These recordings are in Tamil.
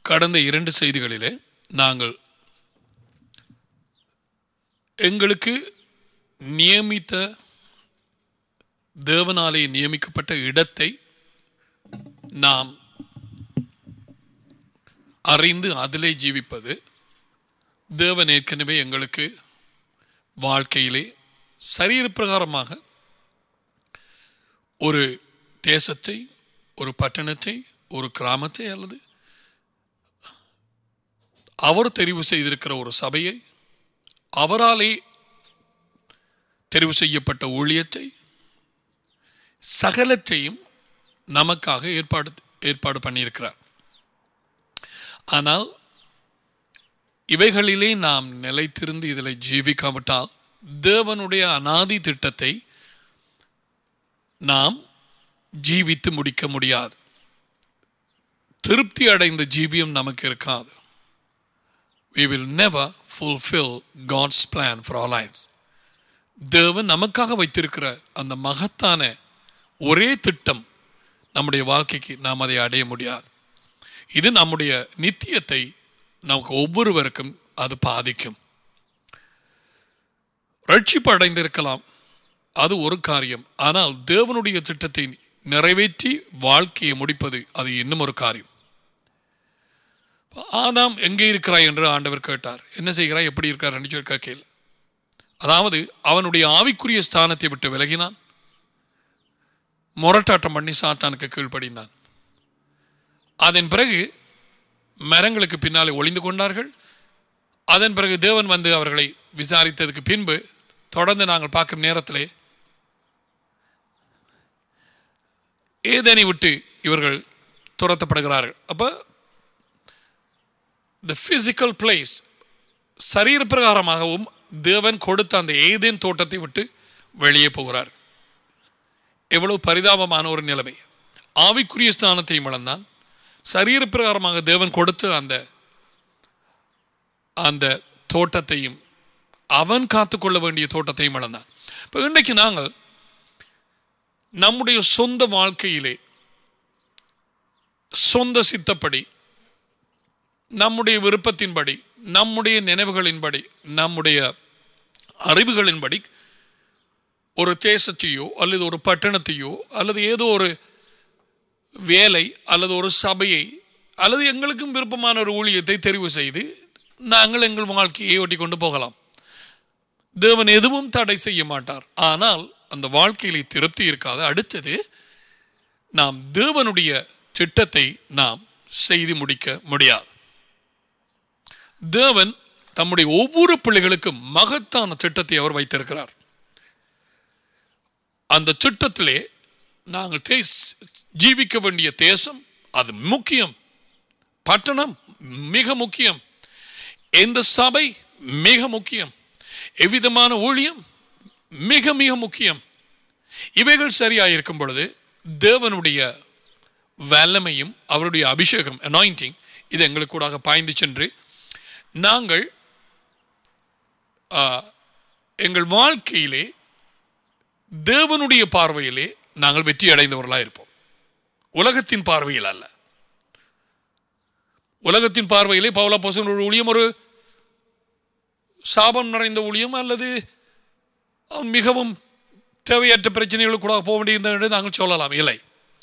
கடந்த இரண்டு செய்திகளிலே நாங்கள் எங்களுக்கு நியமித்த தேவனாலே நியமிக்கப்பட்ட இடத்தை நாம் அறிந்து அதிலே ஜீவிப்பது தேவன் ஏற்கனவே எங்களுக்கு வாழ்க்கையிலே சரீர பிரகாரமாக ஒரு தேசத்தை ஒரு பட்டணத்தை ஒரு கிராமத்தை அல்லது அவர் தெரிவு செய்திருக்கிற ஒரு சபையை அவராலே தெரிவு செய்யப்பட்ட ஊழியத்தை சகலத்தையும் நமக்காக ஏற்பாடு ஏற்பாடு பண்ணியிருக்கிறார் ஆனால் இவைகளிலே நாம் நிலைத்திருந்து இதில் ஜீவிக்காவிட்டால் தேவனுடைய அனாதி திட்டத்தை நாம் ஜீவித்து முடிக்க முடியாது திருப்தி அடைந்த ஜீவியம் நமக்கு இருக்காது we will never fulfill God's plan for our lives. தேவன் நமக்காக வைத்திருக்கிற அந்த மகத்தான ஒரே திட்டம் நம்முடைய வாழ்க்கைக்கு நாம் அதை அடைய முடியாது இது நம்முடைய நித்தியத்தை நமக்கு ஒவ்வொருவருக்கும் அது பாதிக்கும் ரட்சிப்பு அடைந்திருக்கலாம் அது ஒரு காரியம் ஆனால் தேவனுடைய திட்டத்தை நிறைவேற்றி வாழ்க்கையை முடிப்பது அது இன்னும் ஒரு காரியம் ஆதாம் எங்கே இருக்கிறாய் என்று ஆண்டவர் கேட்டார் என்ன செய்கிறாய் எப்படி இருக்கிறார் என்று சொல்லி கேட்கல அதாவது அவனுடைய ஆவிக்குரிய ஸ்தானத்தை விட்டு விலகினான் முரட்டாட்டம் பண்ணி சாத்தானுக்கு கீழ்ப்படிந்தான் அதன் பிறகு மரங்களுக்கு பின்னாலே ஒளிந்து கொண்டார்கள் அதன் பிறகு தேவன் வந்து அவர்களை விசாரித்ததுக்கு பின்பு தொடர்ந்து நாங்கள் பார்க்கும் நேரத்திலே ஏதேனை விட்டு இவர்கள் துரத்தப்படுகிறார்கள் அப்போ த பிசிக்கல் பிளேஸ் சரீர பிரகாரமாகவும் தேவன் கொடுத்த அந்த ஏதேன் தோட்டத்தை விட்டு வெளியே போகிறார் எவ்வளவு பரிதாபமான ஒரு நிலைமை ஆவிக்குரிய ஸ்தானத்தையும் இழந்தான் சரீர பிரகாரமாக தேவன் கொடுத்த அந்த அந்த தோட்டத்தையும் அவன் காத்துக்கொள்ள வேண்டிய தோட்டத்தையும் இழந்தான் இப்போ இன்னைக்கு நாங்கள் நம்முடைய சொந்த வாழ்க்கையிலே சொந்த சித்தப்படி நம்முடைய விருப்பத்தின்படி நம்முடைய நினைவுகளின்படி நம்முடைய அறிவுகளின்படி ஒரு தேசத்தையோ அல்லது ஒரு பட்டணத்தையோ அல்லது ஏதோ ஒரு வேலை அல்லது ஒரு சபையை அல்லது எங்களுக்கும் விருப்பமான ஒரு ஊழியத்தை தெரிவு செய்து நாங்கள் எங்கள் வாழ்க்கையை ஓட்டி கொண்டு போகலாம் தேவன் எதுவும் தடை செய்ய மாட்டார் ஆனால் அந்த வாழ்க்கையிலே திருப்தி இருக்காது அடுத்தது நாம் தேவனுடைய திட்டத்தை நாம் செய்து முடிக்க முடியாது தேவன் தம்முடைய ஒவ்வொரு பிள்ளைகளுக்கும் மகத்தான திட்டத்தை அவர் வைத்திருக்கிறார் அந்த திட்டத்திலே நாங்கள் தேஸ் ஜீவிக்க வேண்டிய தேசம் அது முக்கியம் பட்டணம் மிக முக்கியம் எந்த சபை மிக முக்கியம் எவ்விதமான ஊழியம் மிக மிக முக்கியம் இவைகள் சரியாயிருக்கும் பொழுது தேவனுடைய வல்லமையும் அவருடைய அபிஷேகம் அனாயிண்டிங் இது எங்களுக்கு கூடாக பாய்ந்து சென்று நாங்கள் ஆ, எங்கள் வாழ்க்கையிலே தேவனுடைய பார்வையிலே நாங்கள் வெற்றி அடைந்தவர்களாக இருப்போம் உலகத்தின் பார்வையில் அல்ல உலகத்தின் பார்வையிலே பவுலா போசனுடைய ஊழியம் ஒரு சாபம் நிறைந்த ஊழியம் அல்லது அவன் மிகவும் தேவையற்ற பிரச்சனைகளுக்கு கூட போக வேண்டியது என்று நாங்கள் சொல்லலாம் இல்லை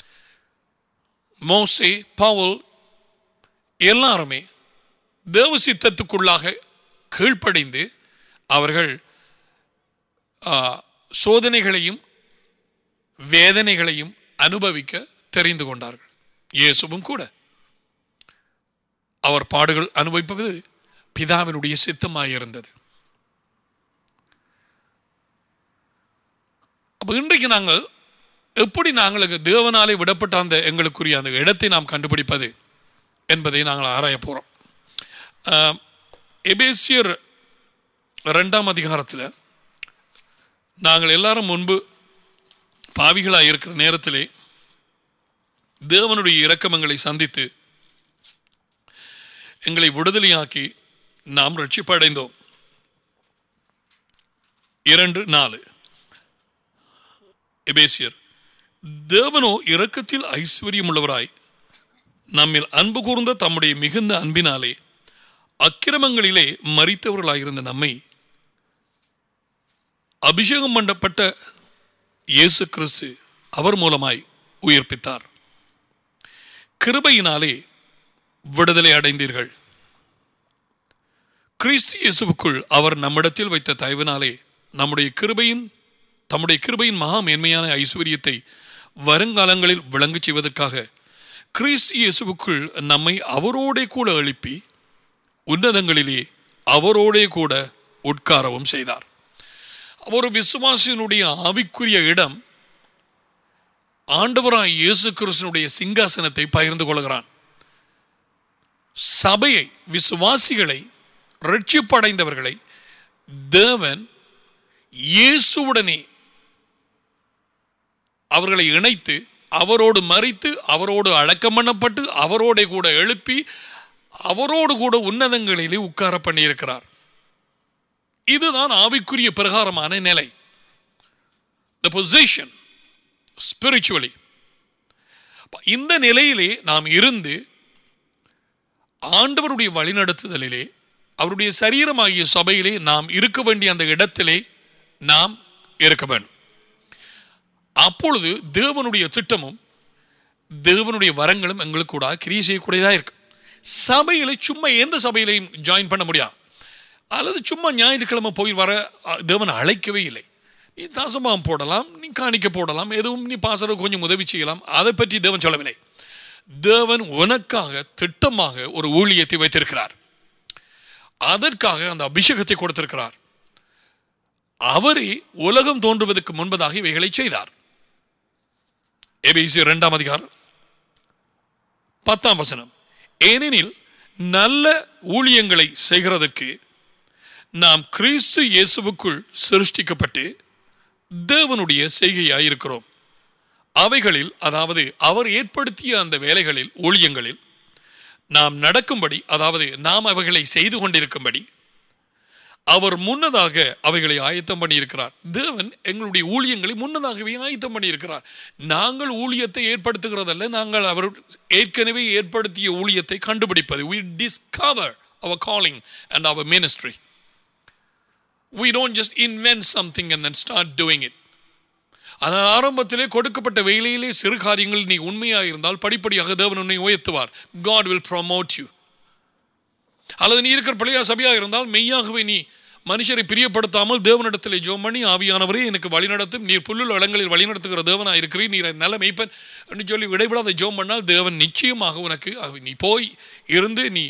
மோசே பவுல் எல்லாருமே தேவ சித்தத்துக்குள்ளாக கீழ்ப்படிந்து அவர்கள் ஆ, சோதனைகளையும் வேதனைகளையும் அனுபவிக்க தெரிந்து கொண்டார்கள் இயேசுவும் கூட அவர் பாடுகள் அனுபவிப்பது பிதாவினுடைய சித்தமாயிருந்தது அப்ப இன்றைக்கு நாங்கள் எப்படி நாங்கள் எங்க தேவனாலே விடப்பட்ட அந்த எங்களுக்குரிய அந்த இடத்தை நாம் கண்டுபிடிப்பது என்பதை நாங்கள் ஆராய போகிறோம் எபேசியர் ரெண்டாம் அதிகாரத்தில் நாங்கள் எல்லாரும் முன்பு பாவிகளாக இருக்கிற நேரத்திலே தேவனுடைய இரக்கமங்களை சந்தித்து எங்களை விடுதலையாக்கி நாம் ரட்சிப்படைந்தோம் இரண்டு நாலு எபேசியர் தேவனோ இரக்கத்தில் ஐஸ்வர்யம் உள்ளவராய் நம்மில் அன்பு கூர்ந்த தம்முடைய மிகுந்த அன்பினாலே அக்கிரமங்களிலே மறித்தவர்களாயிருந்த நம்மை அபிஷேகம் பண்ணப்பட்ட இயேசு கிறிஸ்து அவர் மூலமாய் உயிர்ப்பித்தார் கிருபையினாலே விடுதலை அடைந்தீர்கள் கிறிஸ்து இயேசுவுக்குள் அவர் நம்மிடத்தில் வைத்த தயவினாலே நம்முடைய கிருபையின் தம்முடைய கிருபையின் மகா மேன்மையான ஐஸ்வர்யத்தை வருங்காலங்களில் விளங்கச் செய்வதற்காக கிறிஸ்து இயேசுவுக்குள் நம்மை அவரோடே கூட எழுப்பி உன்னதங்களிலே அவரோடே கூட உட்காரவும் செய்தார் ஒரு விசுவாசியினுடைய ஆவிக்குரிய இடம் ஆண்டவராய் இயேசு கிறிஸ்தனுடைய சிங்காசனத்தை பகிர்ந்து கொள்கிறான் சபையை விசுவாசிகளை ரட்சிப்படைந்தவர்களை தேவன் இயேசுவுடனே அவர்களை இணைத்து அவரோடு மறித்து அவரோடு அடக்கம் பண்ணப்பட்டு அவரோட கூட எழுப்பி அவரோடு கூட உன்னதங்களிலே உட்கார பண்ணியிருக்கிறார் இதுதான் ஆவிக்குரிய பிரகாரமான நிலை த பொசிஷன் ஸ்பிரிச்சுவலி இந்த நிலையிலே நாம் இருந்து ஆண்டவருடைய வழிநடத்துதலிலே அவருடைய சரீரமாகிய சபையிலே நாம் இருக்க வேண்டிய அந்த இடத்திலே நாம் இருக்க வேண்டும் அப்பொழுது தேவனுடைய திட்டமும் தேவனுடைய வரங்களும் எங்களுக்கு கூட கிரியை செய்யக்கூடியதாக இருக்கு சபையில சும்மா எந்த சபையிலையும் ஜாயின் பண்ண முடியாது அல்லது சும்மா ஞாயிற்றுக்கிழமை போய் வர அ, தேவன் அழைக்கவே இல்லை நீ தாசமாம் போடலாம் நீ காணிக்க போடலாம் எதுவும் நீ பாசற கொஞ்சம் உதவி செய்யலாம் அதை பற்றி தேவன் சொல்லவில்லை தேவன் உனக்காக திட்டமாக ஒரு ஊழியத்தை வைத்திருக்கிறார் அதற்காக அந்த அபிஷேகத்தை கொடுத்திருக்கிறார் அவரே உலகம் தோன்றுவதற்கு முன்பதாக இவைகளை செய்தார் எபிசி இரண்டாம் அதிகாரம் பத்தாம் வசனம் ஏனெனில் நல்ல ஊழியங்களை செய்கிறதற்கு நாம் கிறிஸ்து இயேசுவுக்குள் சிருஷ்டிக்கப்பட்டு தேவனுடைய செய்கையாய் இருக்கிறோம் அவைகளில் அதாவது அவர் ஏற்படுத்திய அந்த வேலைகளில் ஊழியங்களில் நாம் நடக்கும்படி அதாவது நாம் அவைகளை செய்து கொண்டிருக்கும்படி அவர் முன்னதாக அவைகளை ஆயத்தம் பண்ணியிருக்கிறார் தேவன் எங்களுடைய ஊழியங்களை முன்னதாகவே ஆயத்தம் பண்ணியிருக்கிறார் நாங்கள் ஊழியத்தை ஏற்படுத்துகிறதல்ல நாங்கள் அவர் ஏற்கனவே ஏற்படுத்திய ஊழியத்தை கண்டுபிடிப்பது we discover our calling and our ministry we don't just invent something and then start doing it ஆனால் ஆரம்பத்திலே கொடுக்கப்பட்ட வேலையிலே சிறு காரியங்கள் நீ உண்மையாக இருந்தால் படிப்படியாக தேவன் உன்னை உயர்த்துவார் God will promote you அல்லது நீ இருக்கிற பிள்ளையா சபையா இருந்தால் மெய்யாகவே நீ மனுஷரை பிரியப்படுத்தாமல் தேவனிடத்தில் ஜோம் பண்ணி ஆவியானவரே எனக்கு வழிநடத்தும் நீர் புல்லுள்ள இடங்களில் வழிநடத்துகிற தேவனா இருக்கிறீர் நீர் நல்ல மெய்ப்பன் என்று சொல்லி விடைவிடாத ஜோம் பண்ணால் தேவன் நிச்சயமாக உனக்கு அவ- நீ போய் இருந்து நீ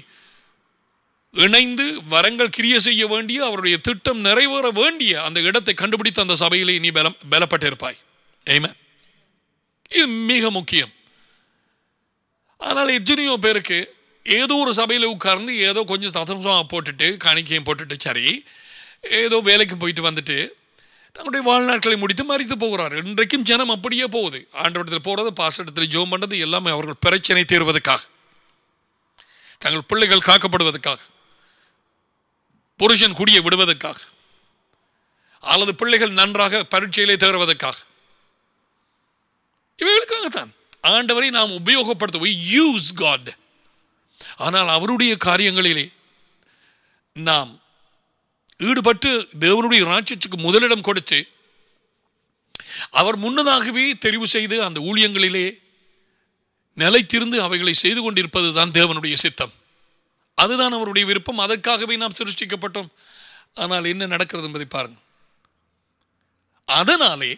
இணைந்து வரங்கள் கிரிய செய்ய வேண்டிய அவருடைய திட்டம் நிறைவேற வேண்டிய அந்த இடத்தை கண்டுபிடித்து அந்த சபையிலே நீ பலம் பலப்பட்டிருப்பாய் ஏமே இது மிக முக்கியம் ஆனால் எத்தனையோ பேருக்கு ஏதோ ஒரு சபையில் உட்கார்ந்து ஏதோ கொஞ்சம் சதம்சம் போட்டுட்டு காணிக்கையும் போட்டுட்டு சரி ஏதோ வேலைக்கு போயிட்டு வந்துட்டு தங்களுடைய வாழ்நாட்களை முடித்து மறித்து போகிறார் இன்றைக்கும் ஜனம் அப்படியே போகுது ஆண்டவரத்தில் போகிறது பாசடத்தில் ஜோம் பண்ணுறது எல்லாமே அவர்கள் பிரச்சனை தீர்வதற்காக தங்கள் பிள்ளைகள் காக்கப்படுவதற்காக புருஷன் குடியை விடுவதற்காக அல்லது பிள்ளைகள் நன்றாக பரீட்சையிலே தேர்வதற்காக இவைகளுக்காகத்தான் ஆண்டவரை நாம் உபயோகப்படுத்த யூஸ் காட் ஆனால் அவருடைய காரியங்களிலே நாம் ஈடுபட்டு தேவனுடைய ராட்சியத்துக்கு முதலிடம் கொடுத்து அவர் முன்னதாகவே தெரிவு செய்து அந்த ஊழியங்களிலே நிலைத்திருந்து அவைகளை செய்து கொண்டிருப்பது தான் தேவனுடைய சித்தம் அதுதான் அவருடைய விருப்பம் அதற்காகவே நாம் சிருஷ்டிக்கப்பட்டோம் ஆனால் என்ன நடக்கிறது என்பதை பாருங்கள் அதனாலே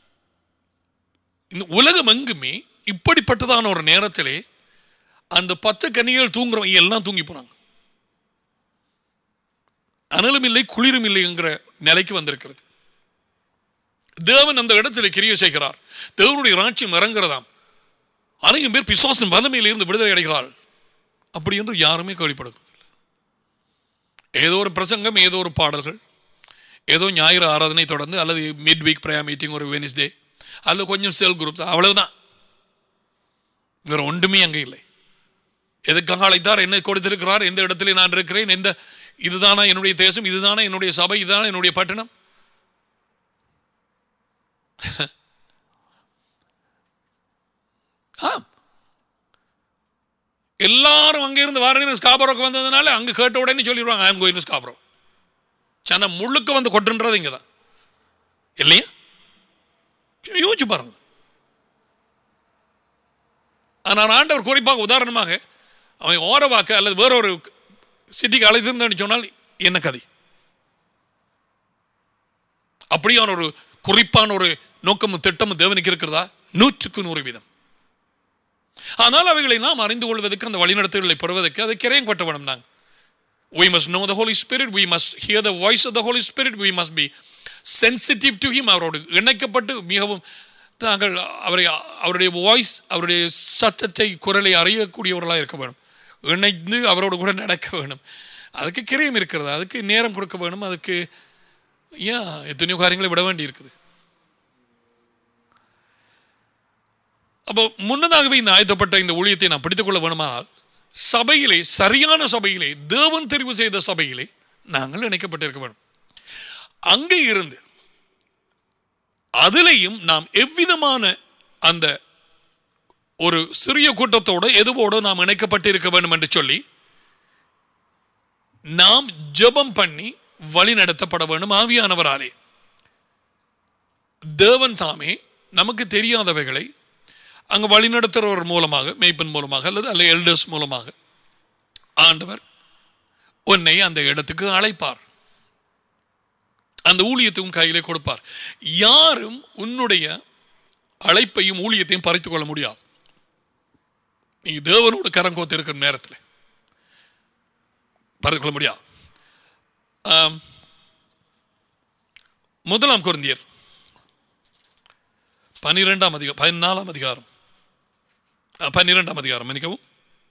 இந்த உலகம் எங்குமே இப்படிப்பட்டதான ஒரு நேரத்திலே அந்த பத்து கன்னிகள் தூங்குறவங்க எல்லாம் தூங்கி போனாங்க அனலும் இல்லை குளிரும் இல்லைங்கிற நிலைக்கு வந்திருக்கிறது தேவன் அந்த இடத்துல கிரிய செய்கிறார் தேவனுடைய ராட்சியம் இறங்குறதாம் அநேகம் பேர் பிசாசின் வல்லமையிலிருந்து விடுதலை அடைகிறாள் அப்படி என்று யாருமே கேள்விப்படுவதில்லை ஏதோ ஒரு பிரசங்கம் ஏதோ ஒரு பாடல்கள் ஏதோ ஞாயிறு ஆராதனை தொடர்ந்து அல்லது மிட் வீக் ப்ரேயர் மீட்டிங் ஒரு வெனிஸ்டே அல்லது கொஞ்சம் செல் குரூப் அவ்வளவுதான் வேற ஒன்றுமே அங்கே இல்லை எதுக்காக அழைத்தார் என்ன கொடுத்திருக்கிறார் எந்த இடத்துல நான் இருக்கிறேன் எந்த இதுதானா என்னுடைய தேசம் இதுதானா என்னுடைய சபை இதுதானா என்னுடைய பட்டணம் ஆ எல்லாரும் அங்க இருந்து வாரங்க ஸ்காபரோக்கு வந்ததுனால அங்க கேட்ட உடனே சொல்லிடுவாங்க ஐம் கோயிங் ஸ்காபரோ சன முழுக்க வந்து கொட்டுன்றது இங்க தான் இல்லையா சரி, யோசிச்சு பாருங்க ஆனால் ஆண்டவர் குறிப்பாக உதாரணமாக அவன் ஓரவாக்க அல்லது வேற ஒரு சிட்டிக்கு அழைத்திருந்தேன்னு சொன்னால் என்ன கதை அப்படியான ஒரு குறிப்பான ஒரு நோக்கமும் திட்டமும் தேவனுக்கு இருக்கிறதா நூற்றுக்கு நூறு வீதம் ஆனால் அவைகளை நாம் அறிந்து கொள்வதற்கு அந்த வழிநடத்துதலை பெறுவதற்கு அதை கிரையம் கொட்ட வேணும் நாங்கள் we must know the Holy Spirit, we must hear the voice of the Holy Spirit, we must be sensitive to Him. அவரோடு இணைக்கப்பட்டு மிகவும் நாங்கள் அவரை அவருடைய வாய்ஸ் அவருடைய சத்தத்தை குரலை அறியக்கூடியவர்களாக இருக்க வேணும் இணைந்து அவரோடு கூட நடக்க வேணும் அதுக்கு கிரியம் இருக்கிறது அதுக்கு நேரம் கொடுக்க வேணும் அதுக்கு ஏன் எத்தனையோ காரியங்களை விட வேண்டி இருக்குது அப்போ முன்னதாகவே இந்த ஆயத்தப்பட்ட இந்த ஊழியத்தை நான் பிடித்துக் கொள்ள வேணுமானால் சபையிலே சரியான சபையிலே தேவன் தெரிவு செய்த சபையிலே நாங்கள் இணைக்கப்பட்டிருக்க வேண்டும் அங்கே இருந்து அதிலையும் நாம் எவ்விதமான அந்த ஒரு சிறிய கூட்டத்தோடு எதுவோடு நாம் இணைக்கப்பட்டிருக்க வேண்டும் என்று சொல்லி நாம் ஜெபம் பண்ணி வழி நடத்தப்பட வேண்டும் ஆவியானவராலே தேவன் தாமே நமக்கு தெரியாதவைகளை அங்கு வழிநடத்துகிறவர் மூலமாக மெய்ப்பன் மூலமாக அல்லது அல்ல எல்டர்ஸ் மூலமாக ஆண்டவர் உன்னை அந்த இடத்துக்கு அழைப்பார் அந்த ஊழியத்தையும் கையிலே கொடுப்பார் யாரும் உன்னுடைய அழைப்பையும் ஊழியத்தையும் பறித்துக் கொள்ள முடியாது நீ தேவனோடு கரங்கோத்து இருக்கிற நேரத்தில் பறித்துக் கொள்ள முடியாது ஆம். முதலாம் குருந்தியர் பன்னிரெண்டாம் அதிகாரம் பதினாலாம் அதிகாரம் அஹ், பன்னிரெண்டாம் அதிகாரம் மன்னிக்கவும்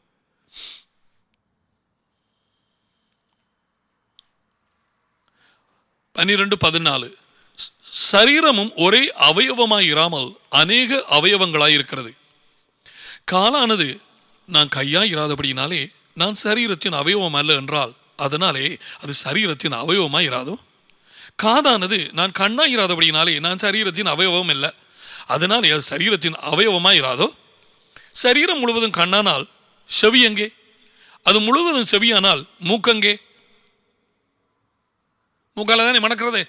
பன்னிரெண்டு பதினாலு சரீரமும் ஒரே அவயவமாய் இராமல் அநேக அவயவங்களாய் இருக்கிறது காலானது நான் கையாய் இராதபடியினாலே நான் சரீரத்தின் அவயவம் அல்ல என்றால் அதனாலே அது சரீரத்தின் அவயவமாய் இராதோ காதானது நான் கண்ணாய் இராதபடியினாலே நான் சரீரத்தின் அவயவம் இல்லை அதனாலே அது சரீரத்தின் அவயவமாய் இராதோ சரீரம் முழுவதும் கண்ணானால் செவி எங்கே அது முழுவதும் செவியானால் மூக்கங்கே மூக்கால தானே மணக்கிறதே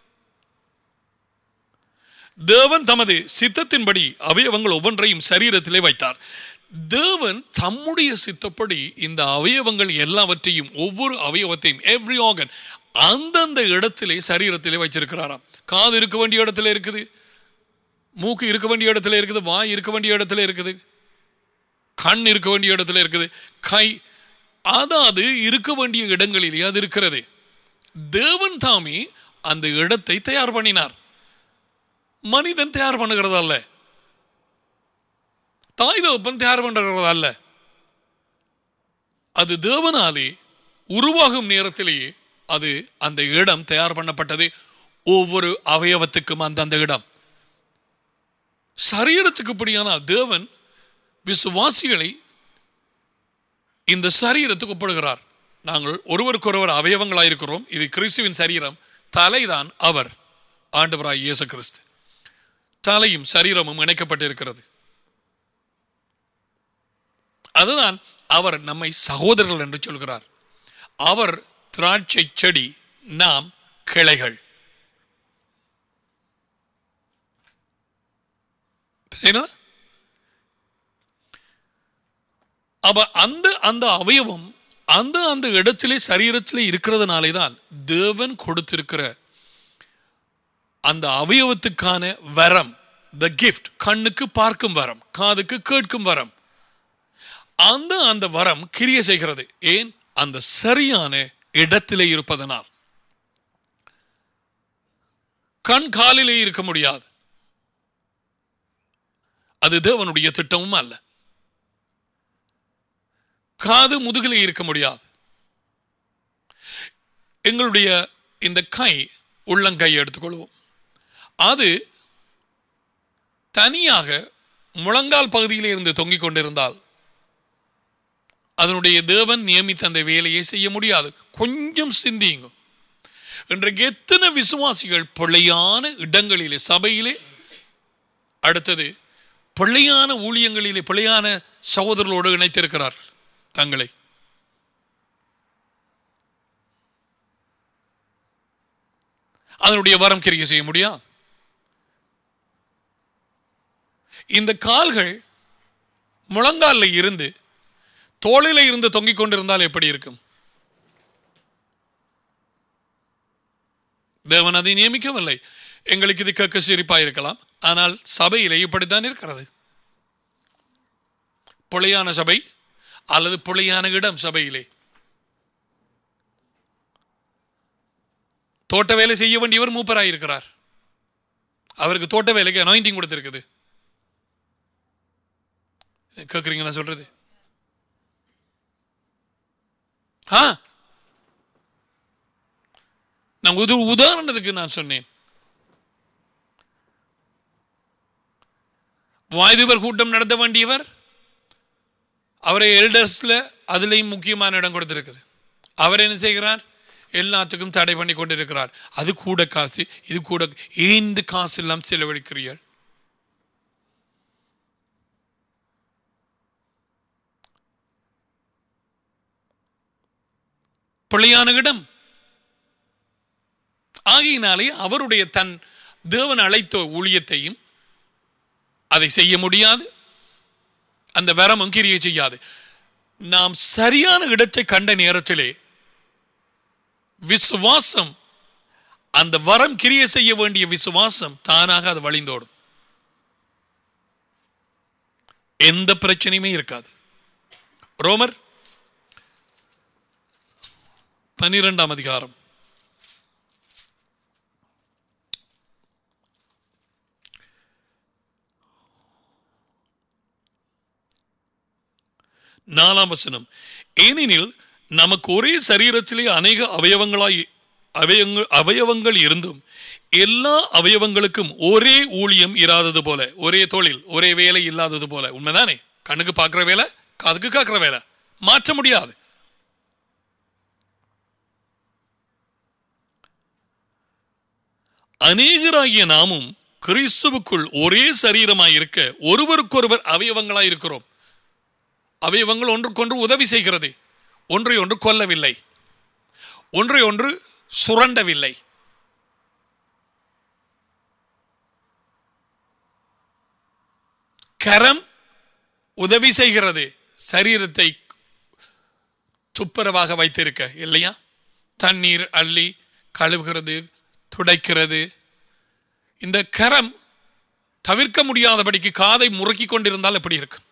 தேவன் தமது சித்தத்தின்படி அவயவங்கள் ஒவ்வொன்றையும் சரீரத்திலே வைத்தார் தேவன் தம்முடைய சித்தப்படி இந்த அவயவங்கள் எல்லாவற்றையும் ஒவ்வொரு அவயவத்தையும் எவ்ரி ஆர்கன் அந்தந்த இடத்திலே சரீரத்திலே வச்சிருக்கிறாராம் காது இருக்க வேண்டிய இடத்துல இருக்குது மூக்கு இருக்க வேண்டிய இடத்துல இருக்குது வாய் இருக்க வேண்டிய இடத்துல இருக்குது கண் இருக்க வேண்டிய இடத்துல இருக்குது கை அதாவது இருக்க வேண்டிய இடங்களிலே அது இருக்கிறது தேவன் தாமே அந்த இடத்தை தயார் பண்ணினார் மனிதன் தயார் பண்ணுகிறது அல்ல தாய் தகப்பன் தயார் பண்ணுறது அல்ல அது தேவனாலே உருவாகும் நேரத்திலேயே அது அந்த இடம் தயார் பண்ணப்பட்டது ஒவ்வொரு அவயவத்துக்கும் அந்தந்த இடம் சரீரத்துக்கு இப்படியானால் தேவன் விசுவாசிகளை இந்த சரீரத்துக்கு ஒப்பிடுகிறார் நாங்கள் ஒருவருக்கொருவர் அவயவங்களாயிருக்கிறோம் இது கிறிஸ்துவின் சரீரம் தலைதான் அவர் ஆண்டவராய் இயேசு கிறிஸ்து தலையும் சரீரமும் இணைக்கப்பட்டிருக்கிறது அதுதான் அவர் நம்மை சகோதரர்கள் என்று சொல்கிறார் அவர் திராட்சை செடி நாம் கிளைகள் சரிங்களா? அப்ப அந்த அந்த அவயவம் அந்த அந்த இடத்திலே சரீரத்திலே இருக்கிறதுனாலே தான் தேவன் கொடுத்திருக்கிற அந்த அவயவத்துக்கான வரம் த கிஃப்ட் கண்ணுக்கு பார்க்கும் வரம் காதுக்கு கேட்கும் வரம் அந்த அந்த வரம் கிரிய செய்கிறது ஏன் அந்த சரியான இடத்திலே இருப்பதனால் கண் காலிலே இருக்க முடியாது அது தேவனுடைய திட்டமும் அல்ல காது முதுகிலே இருக்க முடியாது எங்களுடைய இந்த கை உள்ளங்கையை எடுத்துக்கொள்வோம் அது தனியாக முழங்கால் பகுதியிலே இருந்து தொங்கிக் கொண்டிருந்தால் அதனுடைய தேவன் நியமித்த அந்த வேலையை செய்ய முடியாது கொஞ்சம் சிந்தியுங்க இன்றைக்கு எத்தனை விசுவாசிகள் பிள்ளையான இடங்களிலே சபையிலே அடுத்தது பிள்ளையான ஊழியங்களிலே பிள்ளையான சகோதரர்களோடு இணைத்திருக்கிறார்கள் தங்களை அதனுடைய வரம் கிரியை செய்ய முடியாது இந்த கால்கள் முழங்கால்ல இருந்து தோளில இருந்து தொங்கிக் கொண்டிருந்தால் எப்படி இருக்கும் தேவன் அதை நியமிக்கவில்லை எங்களுக்கு இது கேட்க சிரிப்பாக இருக்கலாம் ஆனால் சபையிலே இப்படித்தான் இருக்கிறது புழையான சபை அல்லது புழையான இடம் சபையிலே தோட்ட வேலை செய்ய வேண்டியவர் மூப்பராக இருக்கிறார் அவருக்கு தோட்ட வேலைக்கு அனாயிண்டிங் கொடுத்திருக்குது கேட்குறீங்க நான் சொல்றது ஆ நான் உது உதாரணத்துக்கு நான் சொன்னேன் வாய்துவர் கூட்டம் நடத்த வேண்டியவர் அவரை எல்டர்ஸ்ல அதுலேயும் முக்கியமான இடம் கொடுத்திருக்குது அவர் என்ன செய்கிறார் எல்லாத்துக்கும் தடை பண்ணி கொண்டிருக்கிறார் அது கூட காசு இது கூட ஏன் இந்த காசு எல்லாம் செலவழிக்கிறீர்கள் பிள்ளையான இடம் ஆகையினாலே அவருடைய தன் தேவன் அழைத்த ஊழியத்தையும் அதை செய்ய முடியாது அந்த வரமும் கிரியை செய்யாது நாம் சரியான இடத்தை கண்ட நேரத்திலே விசுவாசம் அந்த வரம் கிரியை செய்ய வேண்டிய விசுவாசம் தானாக அது வழிந்தோடும் எந்த பிரச்சனையுமே இருக்காது ரோமர் பன்னிரெண்டாம் அதிகாரம் நாலாம் வசனம் ஏனெனில் நமக்கு ஒரே சரீரத்திலே அநேக அவயவங்களாய் அவயங்கள் அவயவங்கள் இருந்தும் எல்லா அவயவங்களுக்கும் ஒரே ஊழியம் இராதது போல ஒரே தொழில் ஒரே வேலை இல்லாதது போல உண்மைதானே கண்ணுக்கு பார்க்குற வேலை காதுக்கு காக்கிற வேலை மாற்ற முடியாது அநேகராகிய நாமும் கிறிஸ்துவுக்குள் ஒரே சரீரமாய் இருக்க ஒருவருக்கொருவர் அவயவங்களாய் இருக்கிறோம் அவயவங்கள் ஒன்றுக்கொன்று உதவி செய்கிறது ஒன்றை ஒன்று கொல்லவில்லை ஒன்றை ஒன்று சுரண்டவில்லை கரம் உதவி செய்கிறது சரீரத்தை துப்புரவாக வைத்திருக்க இல்லையா தண்ணீர் அள்ளி கழுவுகிறது துடைக்கிறது இந்த கரம் தவிர்க்க முடியாதபடிக்கு காதை முறுக்கி கொண்டிருந்தால் எப்படி இருக்கும்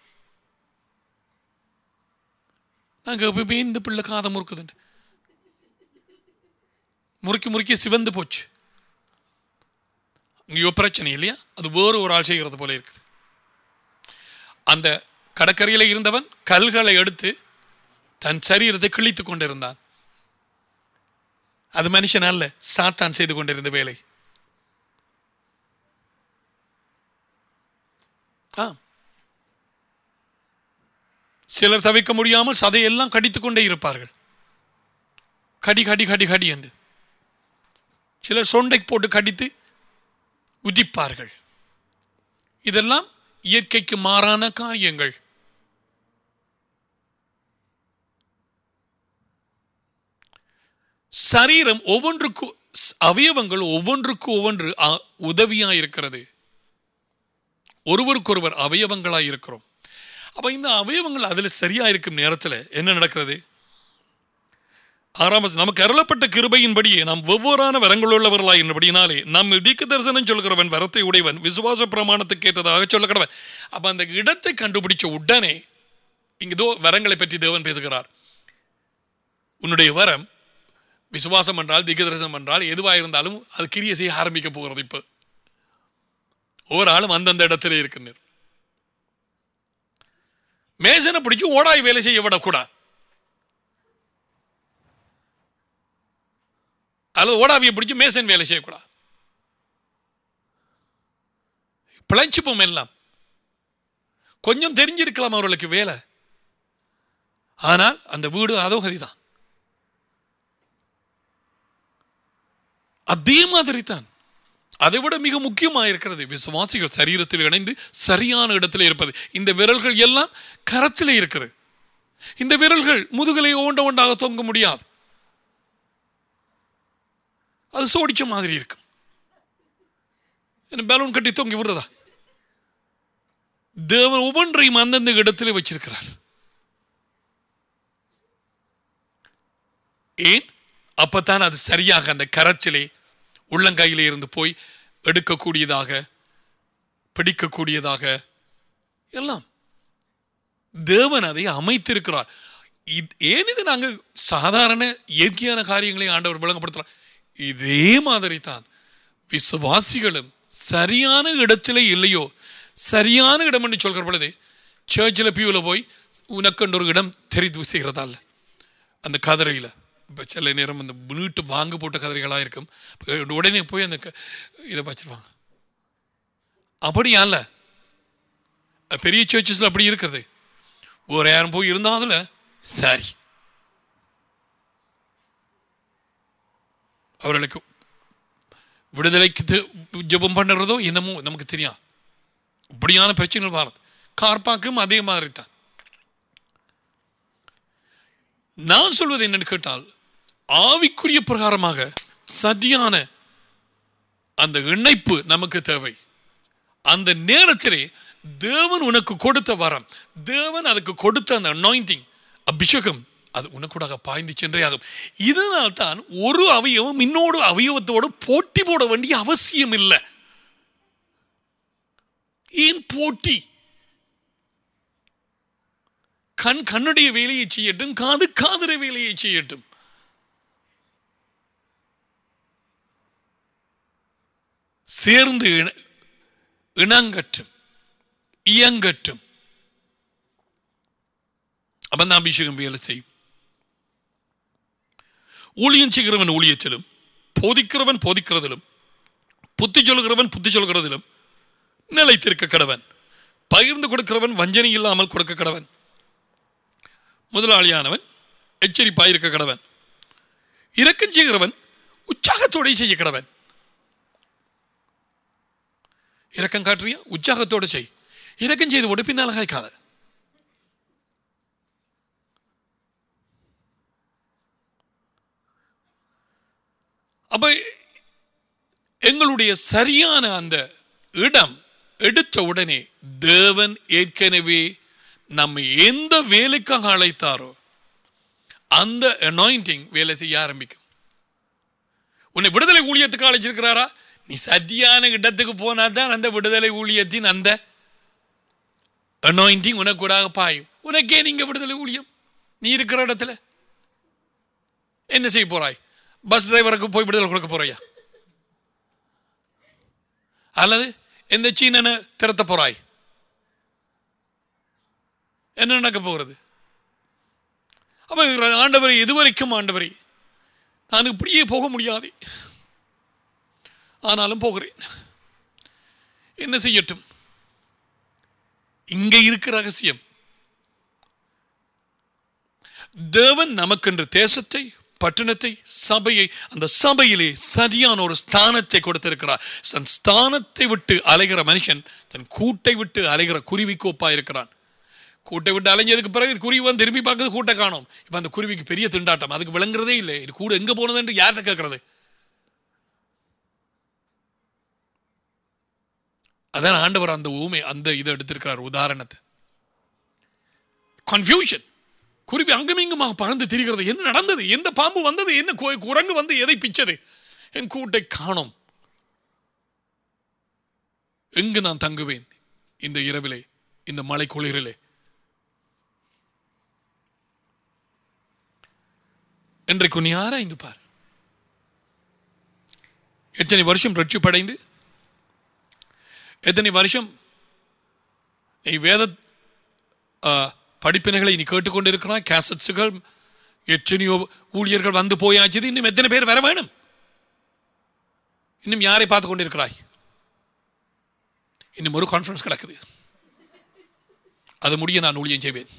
நாங்க எப்பவுமே இந்த பிள்ளை காதை முறுக்குதுண்டு முறுக்கி முறுக்கி சிவந்து போச்சு இங்கேயோ பிரச்சனை இல்லையா அது வேறு ஒரு ஆள் செய்கிறது போல இருக்குது அந்த கடற்கரையில் இருந்தவன் கல்களை எடுத்து தன் சரீரத்தை கிழித்து கொண்டிருந்தான் அது மனுஷன் அல்ல சாத்தான் செய்து கொண்டிருந்த வேலை ஆ சிலர் தவிர்க்க முடியாமல் சதையெல்லாம் கடித்துக் கொண்டே இருப்பார்கள் கடி கடி கடி கடி என்று சிலர் சொண்டை போட்டு கடித்து உதிப்பார்கள் இதெல்லாம் இயற்கைக்கு மாறான காரியங்கள் சரீரம் ஒவ்வொன்றுக்கு அவயவங்கள் ஒவ்வொன்றுக்கு ஒவ்வொன்று அ- உதவியா இருக்கிறது ஒருவருக்கொருவர் அவயவங்களாய் இருக்கிறோம் அப்ப இந்த அவயவங்கள் அதுல சரியா இருக்கும் நேரத்துல என்ன நடக்கிறது ஆறாம் வசனம், நமக்கு அருளப்பட்ட கிருபையின்படியே நாம் வெவ்வேறான வரங்களுள்ளவர்களாய் என்படியினாலே நம்ம தீக்க தரிசனம் சொல்கிறவன் வரத்தை உடையவன் விசுவாச பிரமாணத்துக்கு ஏற்றதாக சொல்லக்கிறவன் அப்ப அந்த இடத்தை கண்டுபிடிச்ச உடனே இங்கதோ வரங்களை பற்றி தேவன் பேசுகிறார் உன்னுடைய வரம் விசுவாசம் என்றால் திக தரிசனம் என்றால் எதுவாக இருந்தாலும் அது கிரிய செய்ய ஆரம்பிக்க போகிறது இப்போ ஒவ்வொரு ஆளும் அந்தந்த இடத்துல இருக்கின்றனர் மேசனை பிடிச்சு ஓடாய் வேலை செய்ய விடக்கூடாது அல்லது ஓடாவியை பிடிச்சு மேசன் வேலை செய்யக்கூடாது பிழைச்சுப்போம் எல்லாம் கொஞ்சம் தெரிஞ்சிருக்கலாம் அவர்களுக்கு வேலை ஆனால் அந்த வீடு அதோகதி தான் அதே மாதிரி தான் அதை விட மிக முக்கியமாக இருக்கிறது விசுவாசிகள் சரீரத்தில் இணைந்து சரியான இடத்துல இருப்பது இந்த விரல்கள் எல்லாம் கரத்தில் இருக்குது இந்த விரல்கள் முதுகலை ஓண்ட ஒன்றாக தொங்க முடியாது அது சோடிச்ச மாதிரி இருக்கும் என்ன பலூன் கட்டி தொங்கி விடுறதா தேவன் ஒவ்வொன்றையும் அந்தந்த இடத்துல வச்சிருக்கிறார் ஏன் அப்பத்தான் அது சரியாக அந்த கரைச்சலே உள்ளங்கையிலே இருந்து போய் எடுக்கக்கூடியதாக பிடிக்கக்கூடியதாக எல்லாம் தேவன் அதை அமைத்திருக்கிறார் இது- ஏன் இது நாங்கள் சாதாரண இயற்கையான காரியங்களை ஆண்டவர் விளங்கப்படுத்துறார் இதே மாதிரி தான் விசுவாசிகளும் சரியான இடத்துல இல்லையோ சரியான இடம் என்று சொல்கிற பொழுது சர்ச்சில் பியூவில் போய் உனக்கென்று ஒரு இடம் தெரிவு செய்கிறதா இல்லை அந்த கதிரையில் இப்போ சில நேரம் அந்த நீட்டு வாங்க போட்ட கதிரைகளாக இருக்கும் இப்ப உடனே போய் அந்த க- இதை வச்சிருவாங்க அப்படியா இல்லை பெரிய சர்ச்சஸில் அப்படி இருக்கிறது ஒரு யாரும் போய் இருந்தா அதுல சரி அவர்களுக்கு விடுதலைக்கு து- ஜெபம் பண்ணுறதோ என்னமோ நமக்கு தெரியும் இப்படியான பிரச்சனைகள் வரது கார்பாக்கும் அதே மாதிரி தான் நான் சொல்வது என்னன்னு கேட்டால் ஆவிக்குரிய பிரகாரமாக சரியான அந்த இணைப்பு நமக்கு தேவை அந்த நேரத்திலே தேவன் உனக்கு கொடுத்த வரம் தேவன் அதுக்கு கொடுத்த அந்த அனாயிண்டிங் அபிஷேகம் அது உனக்கூடாக பாய்ந்து சென்றே ஆகும் இதனால் தான் ஒரு அவயவம் இன்னொரு அவயவத்தோடு போட்டி போட வேண்டிய அவசியம் இல்லை ஏன் போட்டி கண் கண்ணுடைய வேலையை செய்யட்டும் காது காதுர வேலையை செய்யட்டும் சேர்ந்து இண- இணங்கட்டும் இயங்கட்டும் அப்பன் தான் அபிஷேகம் வேலை செய்யும் ஊழியம் செய்கிறவன் ஊழியத்திலும் போதிக்கிறவன் போதிக்கிறதிலும் புத்தி சொல்கிறவன் புத்தி சொல்கிறதிலும் நிலைத்திருக்க கடவன் பகிர்ந்து கொடுக்கிறவன் வஞ்சனை இல்லாமல் கொடுக்க கடவன் முதலாளியானவன் எச்சரிப்பாயிருக்க கடவன் இரக்கம் செய்கிறவன் உற்சாகத்தோட செய்ய கடவன் இரக்கம் காட்டுறியா உற்சாகத்தோட செய் இரக்கம் செய்து போட்டு பின்னால் காய்க்காத அப்ப எங்களுடைய சரியான அந்த இடம் எடுத்த உடனே தேவன் ஏற்கனவே நம்மை எந்த வேலைக்காக அழைத்தாரோ அந்த அனாயிண்டிங் வேலை செய்ய ஆரம்பிக்கும் உன்னை விடுதலை ஊழியத்துக்கு அழைச்சிருக்கிறாரா நீ சரியான இடத்துக்கு போனா தான் அந்த விடுதலை ஊழியத்தின் அந்த அனாயிண்டிங் உனக்கூடாக பாயும் உனக்கே நீங்க விடுதலை ஊழியம் நீ இருக்கிற இடத்துல என்ன செய்ய போறாய் பஸ் டிரைவருக்கு போய் விடுதலை கொடுக்க போறியா அல்லது எந்த சீனனை திறத்த போறாய் என்ன நடக்க போகிறது அப்ப ஆண்டவரை இதுவரைக்கும் ஆண்டவரை நான் இப்படியே போக முடியாது ஆனாலும் போகிறேன் என்ன செய்யட்டும் இங்க இருக்க ரகசியம் தேவன் நமக்கென்று தேசத்தை பட்டணத்தை சபையை அந்த சபையிலே சரியான ஒரு ஸ்தானத்தை கொடுத்திருக்கிறார் தன் ஸ்தானத்தை விட்டு அலைகிற மனுஷன் தன் கூட்டை விட்டு அலைகிற குருவி கோப்பா இருக்கிறான் கூட்டை விட்டு அலைஞ்சதுக்கு பிறகு குருவி வந்து திரும்பி பார்க்குறது கூட்டை காணும் இப்ப அந்த குருவிக்கு பெரிய திண்டாட்டம் அதுக்கு விளங்குறதே இல்லை இது கூட எங்க போனது என்று யார்கிட்ட கேட்கறது அதான் ஆண்டவர் அந்த ஊமை அந்த இதை எடுத்திருக்கிறார் உதாரணத்தை கன்ஃபியூஷன் குருவி அங்கும் இங்குமாக பறந்து திரிகிறது என்ன நடந்தது எந்த பாம்பு வந்தது என்ன கு- குரங்கு வந்து எதை பிச்சது என் கூட்டை காணோம் எங்கு நான் தங்குவேன் இந்த இரவிலே இந்த மலை குளிரிலே இன்றைக்கு நீ ஆராய்ந்து பார் எத்தனை வருஷம் ரட்சிப்படைந்து எத்தனை வருஷம் நீ வேத ஆ, படிப்பினைகளை நீ கேட்டுக்கொண்டிருக்கிறாய் கேசட்ஸுகள் எத்தனையோ ஊழியர்கள் வந்து போயாச்சு இன்னும் எத்தனை பேர் வர வேணும் இன்னும் யாரை பார்த்து கொண்டிருக்கிறாய் இன்னும் ஒரு கான்ஃபரன்ஸ் கிடக்குது அது முடிய நான் ஊழியம் செய்வேன்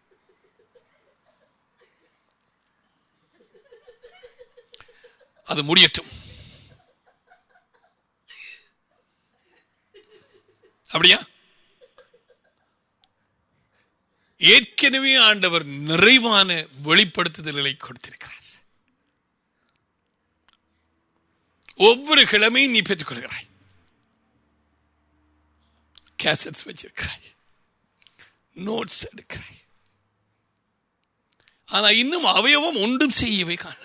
அது முடியட்டும் அப்படியா ஏற்கனவே ஆண்டவர் நிறைவான வெளிப்படுத்துதல்களை கொடுத்திருக்கிறார் ஒவ்வொரு கிழமையும் நீ பெற்றுக்கொள்கிறாய் கேசட்ஸ் வச்சிருக்கிறாய் நோட்ஸ் எடுக்கிறாய் ஆனா இன்னும் அவயவம் ஒன்றும் செய்யவே காணல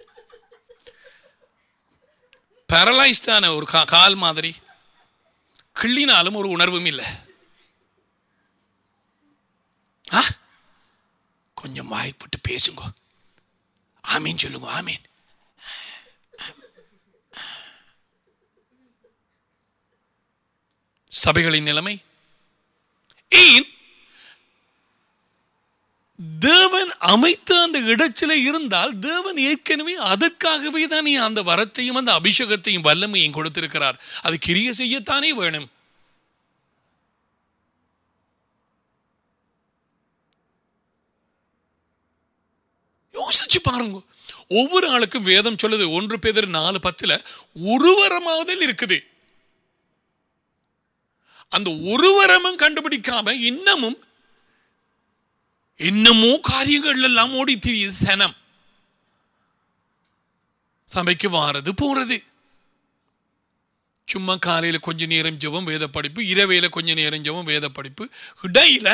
பேரலைஸ்டான ஒரு கா- கால் மாதிரி கிள்ளினாலும் ஒரு உணர்வும் இல்லை ஆ கொஞ்சம் வாய்ப்பட்டு பேசுங்க ஆமீன் சொல்லுங்க ஆமீன் சபைகளின் நிலைமை ஏன் தேவன் அமைத்த அந்த இடத்துல இருந்தால் தேவன் ஏற்கனவே அதற்காகவே தான் அந்த வரத்தையும் அந்த அபிஷேகத்தையும் வல்லமையும் கொடுத்திருக்கிறார் அது கிரிய செய்யத்தானே வேணும் யோசிச்சு பாருங்க ஒவ்வொரு ஆளுக்கும் வேதம் சொல்லுது ஒன்று பேதர் நாலு பத்துல ஒருவரமாவதில் இருக்குது அந்த ஒருவரமும் கண்டுபிடிக்காம இன்னமும் இன்னமோ காரியங்கள் எல்லாம் ஓடி திரியுது சனம் சபைக்கு வாரது போறது சும்மா காலையில கொஞ்ச நேரம் ஜெபம் வேத படிப்பு இரவையில கொஞ்ச நேரம் ஜெபம் வேத படிப்பு இடையில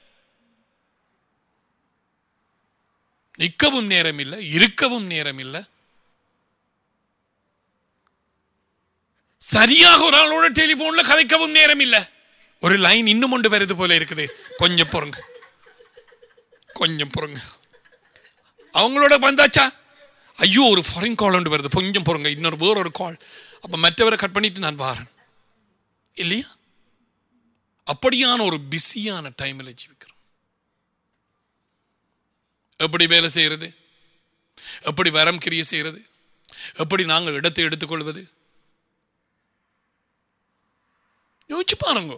நிற்கவும் நேரம் இல்லை இருக்கவும் நேரம் இல்லை சரியாக ஒரு ஆளோட டெலிபோன்ல கதைக்கவும் நேரம் இல்லை ஒரு லைன் இன்னும் ஒன்று வருது போல இருக்குது கொஞ்சம் பொறுங்க கொஞ்சம் பொறுங்க அவங்களோட வந்தாச்சா ஐயோ ஒரு ஃபாரின் கால் ஒன்று வருது கொஞ்சம் பொறுங்க இன்னொரு வேற ஒரு கால் அப்போ மற்றவரை கட் பண்ணிட்டு நான் வாரேன் இல்லையா அப்படியான ஒரு பிஸியான டைமில் ஜீவிக்கிறோம் எப்படி வேலை செய்யறது எப்படி வரம் கிரிய செய்யறது எப்படி நாங்கள் இடத்தை எடுத்துக்கொள்வது யோசிச்சு பாருங்க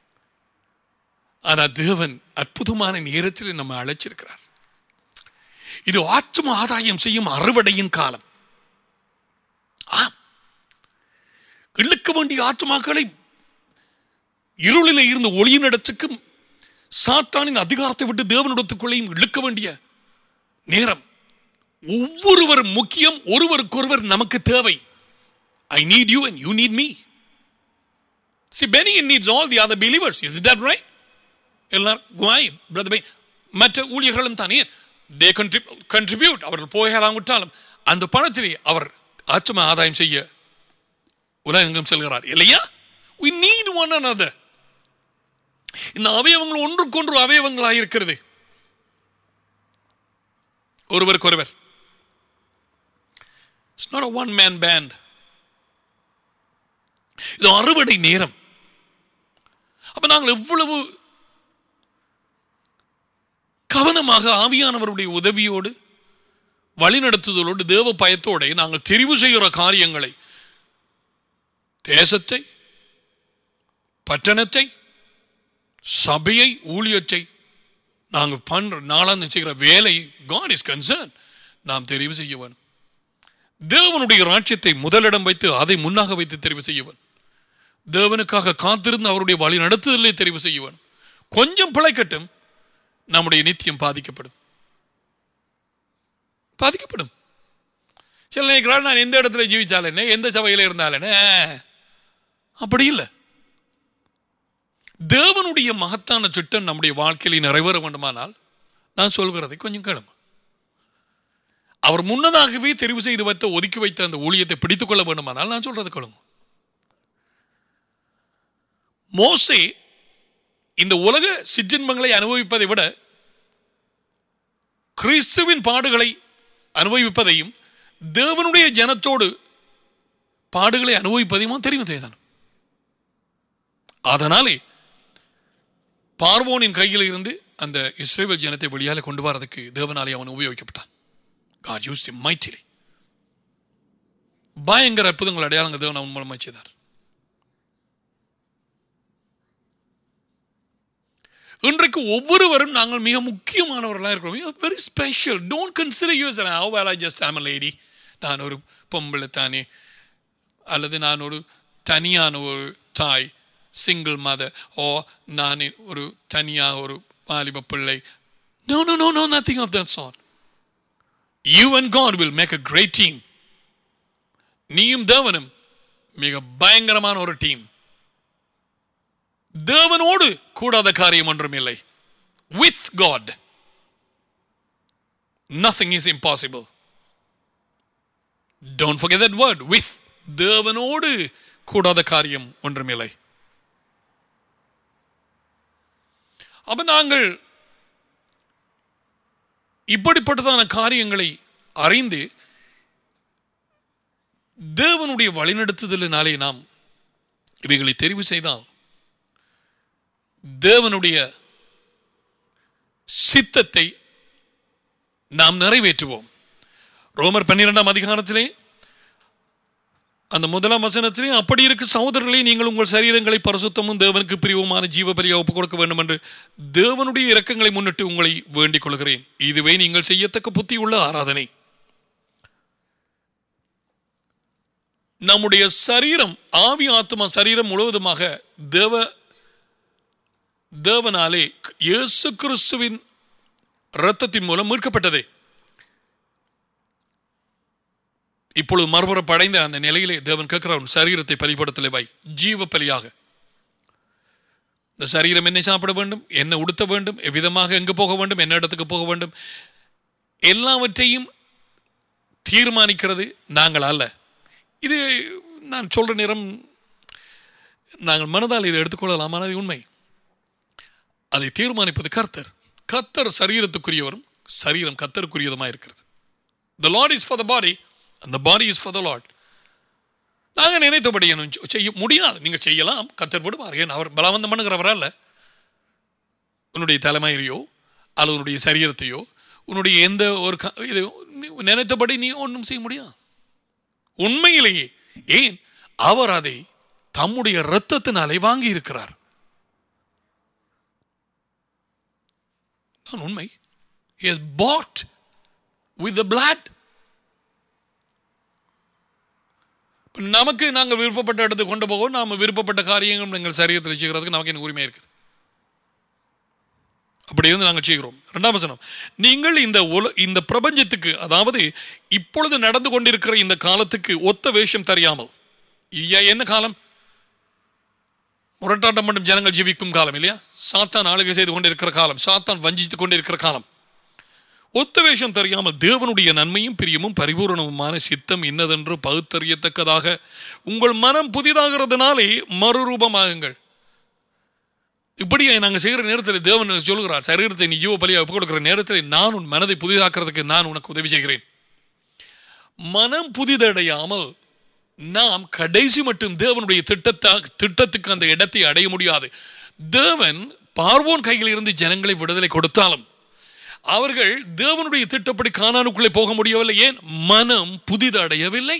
ஆனா தேவன் அற்புதமான நேரத்தில் நம்ம அழைச்சிருக்கிறார் இது ஆத்தும ஆதாயம் செய்யும் அறுவடையின் காலம் ஆம். இழுக்க வேண்டிய ஆத்துமாக்களை இருளில இருந்து ஒளியின் இடத்துக்கும் சாத்தானின் அதிகாரத்தை விட்டு தேவனிடத்துக்குள்ளேயும் இழுக்க வேண்டிய நேரம் ஒவ்வொருவர் முக்கியம் ஒருவருக்கொருவர் நமக்கு தேவை I need you and you need me See, Benny needs all the other believers. Is that right? எல்லாரும் குவாய் பிரதர் பை மற்ற ஊழியர்களும் தானே தே கண்ட்ரிபியூட் அவர்கள் போகலாம் விட்டாலும் அந்த பணத்திலே அவர் ஆத்ம ஆதாயம் செய்ய உலகெங்கும் செல்கிறார் இல்லையா we need one another இந்த அவயவங்கள் ஒன்றுக்கொன்று அவயவங்களாக இருக்கிறது ஒருவருக்கொருவர் it's not one man band இது அறுவடை நேரம் அப்ப நாங்கள் எவ்வளவு கவனமாக ஆவியானவருடைய உதவியோடு வழிநடத்துதலோடு தேவ பயத்தோடு நாங்கள் தெரிவு செய்கிற காரியங்களை தேசத்தை பட்டணத்தை சபையை ஊழியத்தை நாங்கள் பண்ற நாளாந்து செய்கிற வேலை காட் இஸ் கன்சர்ன் நாம் தெரிவு செய்ய வேணும் தேவனுடைய ராட்சியத்தை முதலிடம் வைத்து அதை முன்னாக வைத்து தெரிவு செய்யவன் தேவனுக்காக காத்திருந்து அவருடைய வழி நடத்துதலை தெரிவு செய்யவன் கொஞ்சம் பிழைக்கட்டும் நம்முடைய நித்தியம் பாதிக்கப்படும் பாதிக்கப்படும் சில நினைக்கிறாள் நான் எந்த இடத்துல ஜீவிச்சால் என்ன எந்த சபையில் இருந்தால் என்ன அப்படி இல்லை தேவனுடைய மகத்தான திட்டம் நம்முடைய வாழ்க்கையில் நிறைவேற வேண்டுமானால் நான் சொல்கிறதை கொஞ்சம் கேளுங்க அவர் முன்னதாகவே தெரிவு செய்து வைத்த ஒதுக்கி வைத்த அந்த ஊழியத்தை பிடித்துக் கொள்ள வேண்டுமானால் நான் சொல்றது கொள்ளுங்க மோசே இந்த உலக சிற்றின்பங்களை அனுபவிப்பதை விட கிறிஸ்துவின் பாடுகளை அனுபவிப்பதையும் தேவனுடைய ஜனத்தோடு பாடுகளை அனுபவிப்பதையும் தெரியும் செய்தான் அதனாலே பார்வோனின் கையில் இருந்து அந்த இஸ்ரேல் ஜனத்தை வெளியால கொண்டு வரதுக்கு தேவனாலே அவன் உபயோகிக்கப்பட்டான் God used him mightily. பயங்கர அற்புதங்கள் அடையாளங்கள் தேவன் அவன் மூலமாக செய்தார் இன்றைக்கு ஒவ்வொருவரும் நாங்கள் மிக முக்கியமானவர்களாக இருக்கிறோம் very special don't consider us how well I just am lady நான் ஒரு பொம்பளை தானே அல்லது நான் ஒரு தனியான ஒரு தாய் சிங்கிள் மதர் ஓ நான் ஒரு தனியாக ஒரு வாலிப பிள்ளை no no no no nothing of that sort you and God will make a great team நீயும் தேவனும் மிக பயங்கரமான ஒரு டீம் தேவனோடு கூடாத காரியம் ஒன்றும் இல்லை with God nothing is impossible don't forget that word with தேவனோடு கூடாத காரியம் ஒன்றுமில்லை அப்ப நாங்கள் இப்படிப்பட்டதான காரியங்களை அறிந்து தேவனுடைய வழிநடத்துதலினாலே நாம் இவைகளை தெரிவு செய்தால் தேவனுடைய சித்தத்தை நாம் நிறைவேற்றுவோம் ரோமர் பன்னிரெண்டாம் அதிகாரத்திலே அந்த முதலாம் வசனத்திலே அப்படி இருக்கு சகோதரர்களே நீங்கள் உங்கள் சரீரங்களை பரிசுத்தமும் தேவனுக்கு பிரிவுமான ஜீவ பலியாக ஒப்புக் கொடுக்க வேண்டும் என்று தேவனுடைய இரக்கங்களை முன்னிட்டு உங்களை வேண்டிக் கொள்கிறேன் இதுவே நீங்கள் செய்யத்தக்க புத்தி உள்ள ஆராதனை நம்முடைய சரீரம் ஆவி ஆத்மா சரீரம் முழுவதுமாக தேவ தேவனாலே இயேசு கிறிஸ்துவின் இரத்தத்தின் மூலம் மீட்கப்பட்டதே இப்பொழுது மறுபுறம் படைந்த அந்த நிலையிலே தேவன் கேட்கிறான் சரீரத்தை பலிபடத்தில் வை ஜீவ பலியாக இந்த சரீரம் என்ன சாப்பிட வேண்டும் என்ன உடுத்த வேண்டும் எவ்விதமாக எங்கு போக வேண்டும் என்ன இடத்துக்கு போக வேண்டும் எல்லாவற்றையும் தீர்மானிக்கிறது நாங்கள் அல்ல இது நான் சொல்ற நேரம் நாங்கள் மனதால் இதை எடுத்துக்கொள்ளலாம் ஆனால் அது உண்மை அதை தீர்மானிப்பது கர்த்தர் கர்த்தர் சரீரத்துக்குரியவரும் சரீரம் கர்த்தருக்குரியதுமாக இருக்கிறது the Lord is for the body அந்த body is for the Lord நாங்கள் நினைத்தபடி என்ன செய்ய முடியாது நீங்கள் செய்யலாம் கத்தர் விடுவார் ஏன் அவர் பலவந்தம் பண்ணுகிறவரா இல்லை உன்னுடைய தலைமையிலையோ அல்லது உன்னுடைய சரீரத்தையோ உன்னுடைய எந்த ஒரு க- இது நீ நினைத்தபடி நீ ஒன்றும் செய்ய முடியாது உண்மையிலேயே ஏன் அவர் அதை தம்முடைய இரத்தத்தினாலே வாங்கி இருக்கிறார் தான் உண்மை he has bought with the blood நமக்கு நாங்கள் விருப்பப்பட்ட இடத்துக்கு கொண்டு போவோம் நாம் விருப்பப்பட்ட காரியங்கள் எங்கள் சரீரத்தில் செய்கிறதுக்கு நமக்கு எனக்கு உரிமை இருக்குது அப்படி இருந்து நாங்கள் செய்கிறோம் ரெண்டாம் வசனம் நீங்கள் இந்த உல இந்த பிரபஞ்சத்துக்கு அதாவது இப்பொழுது நடந்து கொண்டிருக்கிற இந்த காலத்துக்கு ஒத்த வேஷம் தெரியாமல் ஐயா, என்ன காலம் முரட்டாட்டம் மட்டும் ஜனங்கள் ஜீவிக்கும் காலம் இல்லையா சாத்தான் ஆளுகை செய்து கொண்டிருக்கிற காலம் சாத்தான் வஞ்சித்துக் கொண்டிருக்கிற காலம் ஒத்த வேஷம் தெரியாமல் தேவனுடைய நன்மையும் பிரியமும் பரிபூரணமுமான சித்தம் இன்னதென்று பகுத்தறியத்தக்கதாக உங்கள் மனம் புதிதாகிறதுனாலே மறுரூபமாகுங்கள் இப்படியே நாங்கள் செய்கிற நேரத்தில் தேவன் சொல்கிறார் சரீரத்தை நீ ஜீவ பலியாக ஒப்புக் கொடுக்கிற நேரத்தில் நான் உன் மனதை புதிதாக்குறதுக்கு நான் உனக்கு உதவி செய்கிறேன் மனம் புதிதடையாமல் நாம் கடைசி மட்டும் தேவனுடைய திட்டத்தா திட்டத்துக்கு அந்த இடத்தை அடைய முடியாது தேவன் பார்வோன் கையில் இருந்து ஜனங்களை விடுதலை கொடுத்தாலும் அவர்கள் தேவனுடைய திட்டப்படி கானானுக்குள்ளே போக முடியவில்லை ஏன் மனம் புதிதடையவில்லை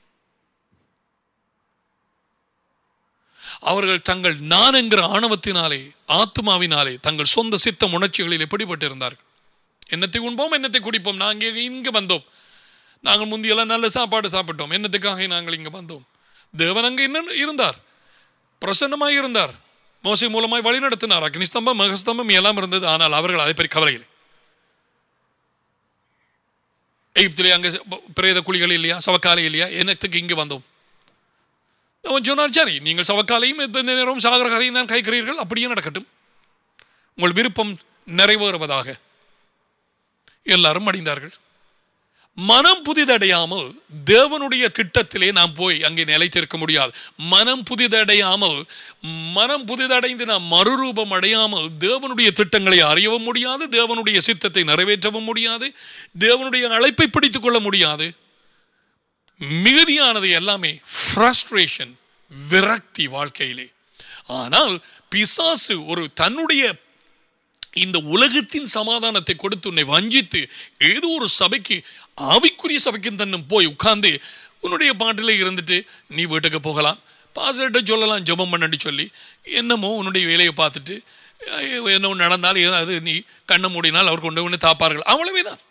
அவர்கள் தங்கள் நான் என்கிற ஆணவத்தினாலே ஆத்மாவினாலே தங்கள் சொந்த சித்தம் உணர்ச்சிகளில் எப்படிப்பட்டிருந்தார்கள் என்னத்தை உண்போம் என்னத்தை குடிப்போம் நாங்கள் இங்கே வந்தோம் நாங்கள் முந்தியெல்லாம் நல்ல சாப்பாடு சாப்பிட்டோம் என்னத்துக்காக நாங்கள் இங்கே வந்தோம் தேவன் அங்கே என்ன இருந்தார் பிரசன்னமாய் இருந்தார் மோசை மூலமாய் வழி நடத்தினார் அக்னிஸ்தம்பம் மகஸ்தம்பம் எல்லாம் இருந்தது ஆனால் அவர்கள் அதை பற்றி கவலையில் எகிப்திலே அங்கே ப- பிரேத குழிகள் இல்லையா சவக்காலை இல்லையா என்னத்துக்கு இங்கே வந்தோம் அவன் சொன்னார் சரி நீங்கள் சவக்காலையும் இந்த நேரம் சாகர கதையும் தான் கைக்கிறீர்கள் அப்படியே நடக்கட்டும் உங்கள் விருப்பம் நிறைவேறுவதாக எல்லாரும் அடைந்தார்கள் மனம் புதிதடையாமல் தேவனுடைய திட்டத்திலே நாம் போய் அங்கே நிலைத்திருக்க முடியாது மனம் புதிதடையாமல் மனம் புதிதடைந்து நாம் மறுரூபம் அடையாமல் தேவனுடைய திட்டங்களை அறியவும் முடியாது தேவனுடைய சித்தத்தை நிறைவேற்றவும் முடியாது தேவனுடைய அழைப்பை பிடித்துக் கொள்ள முடியாது மிகுதியானது எல்லாமே ஃப்ரஸ்ட்ரேஷன் விரக்தி வாழ்க்கையிலே ஆனால் பிசாசு ஒரு தன்னுடைய இந்த உலகத்தின் சமாதானத்தை கொடுத்து உன்னை வஞ்சித்து ஏதோ ஒரு சபைக்கு ஆவிக்குரிய சபைக்கு தன்னும் போய் உட்கார்ந்து உன்னுடைய பாட்டிலே இருந்துட்டு நீ வீட்டுக்கு போகலாம் பாஸ்டர்கிட்ட சொல்லலாம் ஜெபம் பண்ணி சொல்லி என்னமோ உன்னுடைய வேலையை பார்த்துட்டு அஹ், என்ன நடந்தால் ஏதாவது நீ கண்ணை மூடினால் அவர் கொண்டு வந்து தாப்பார்கள் அவ்வளவே தான்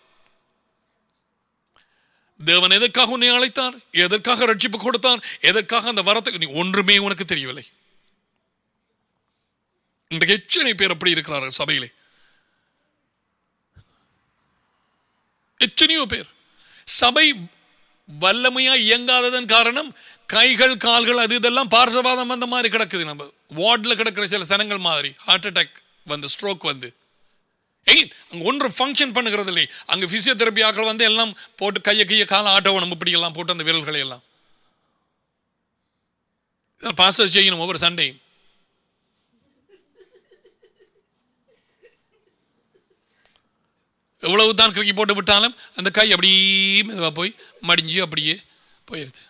தேவன் எதற்காக உன்னை அழைத்தார் எதற்காக ரட்சிப்பு கொடுத்தார் எதற்காக அந்த வரத்துக்கு நீ ஒன்றுமே உனக்கு தெரியவில்லை இன்றைக்கு எத்தனை பேர் அப்படி இருக்கிறார்கள் சபையிலே எத்தனையோ பேர் சபை வல்லமையா இயங்காததன் காரணம் கைகள் கால்கள் அது இதெல்லாம் பார்சவாதம் அந்த மாதிரி கிடக்குது நம்ம வார்டில் கிடக்கிற சில சனங்கள் மாதிரி ஹார்ட் அட்டாக் வந்து ஸ்ட்ரோக் வந்து ஏய் அங்கே ஒன்று ஃபங்க்ஷன் பண்ணுகிறது இல்லை அங்கே ஃபிசியோதெரப்பி ஆக்கள் வந்து எல்லாம் போட்டு கையை கையை காலை ஆட்டோ நம்ம இப்படி எல்லாம் போட்டு அந்த விரல்களை எல்லாம் பாஸ்டர் செய்யணும் ஒவ்வொரு சண்டையும் எவ்வளவு தான் கிறுக்கி போட்டு விட்டாலும் அந்த கை அப்படியே மெதுவாக போய் மடிஞ்சு அப்படியே போயிருது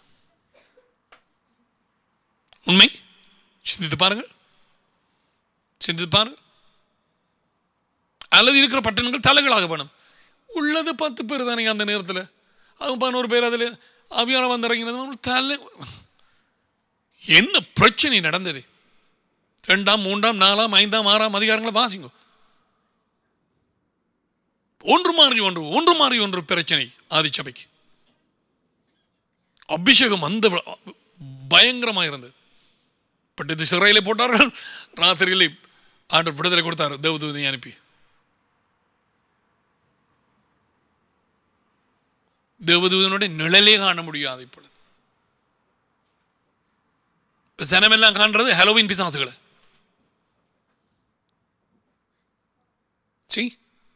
உண்மை சிந்தித்து பாருங்கள் சிந்தித்து பாருங்கள் அல்லது இருக்கிற பட்டணங்கள் தலைகளாக வேணும் உள்ளது பத்து பேர் தானே அந்த நேரத்தில் அதுவும் பதினோரு பேர் அதில் அபியானம் வந்திறங்கினது தலை என்ன பிரச்சனை நடந்தது ரெண்டாம் மூன்றாம் நாலாம் ஐந்தாம் ஆறாம் அதிகாரங்களை வாசிங்க ஒன்று மாறி ஒன்று ஒன்று மாறி ஒன்று பிரச்சனை ஆதிச்சபைக்கு அபிஷேகம் அந்த பயங்கரமாக இருந்தது பட் இது சிறையில் போட்டார்கள் ராத்திரியில் ஆண்டு விடுதலை கொடுத்தார் தேவதூதனை அனுப்பி தேவதூதனுடைய நிழலே காண முடியாது இப்பொழுது இப்போ சனமெல்லாம் காண்றது ஹலோவின் பிசாசுகளை சரி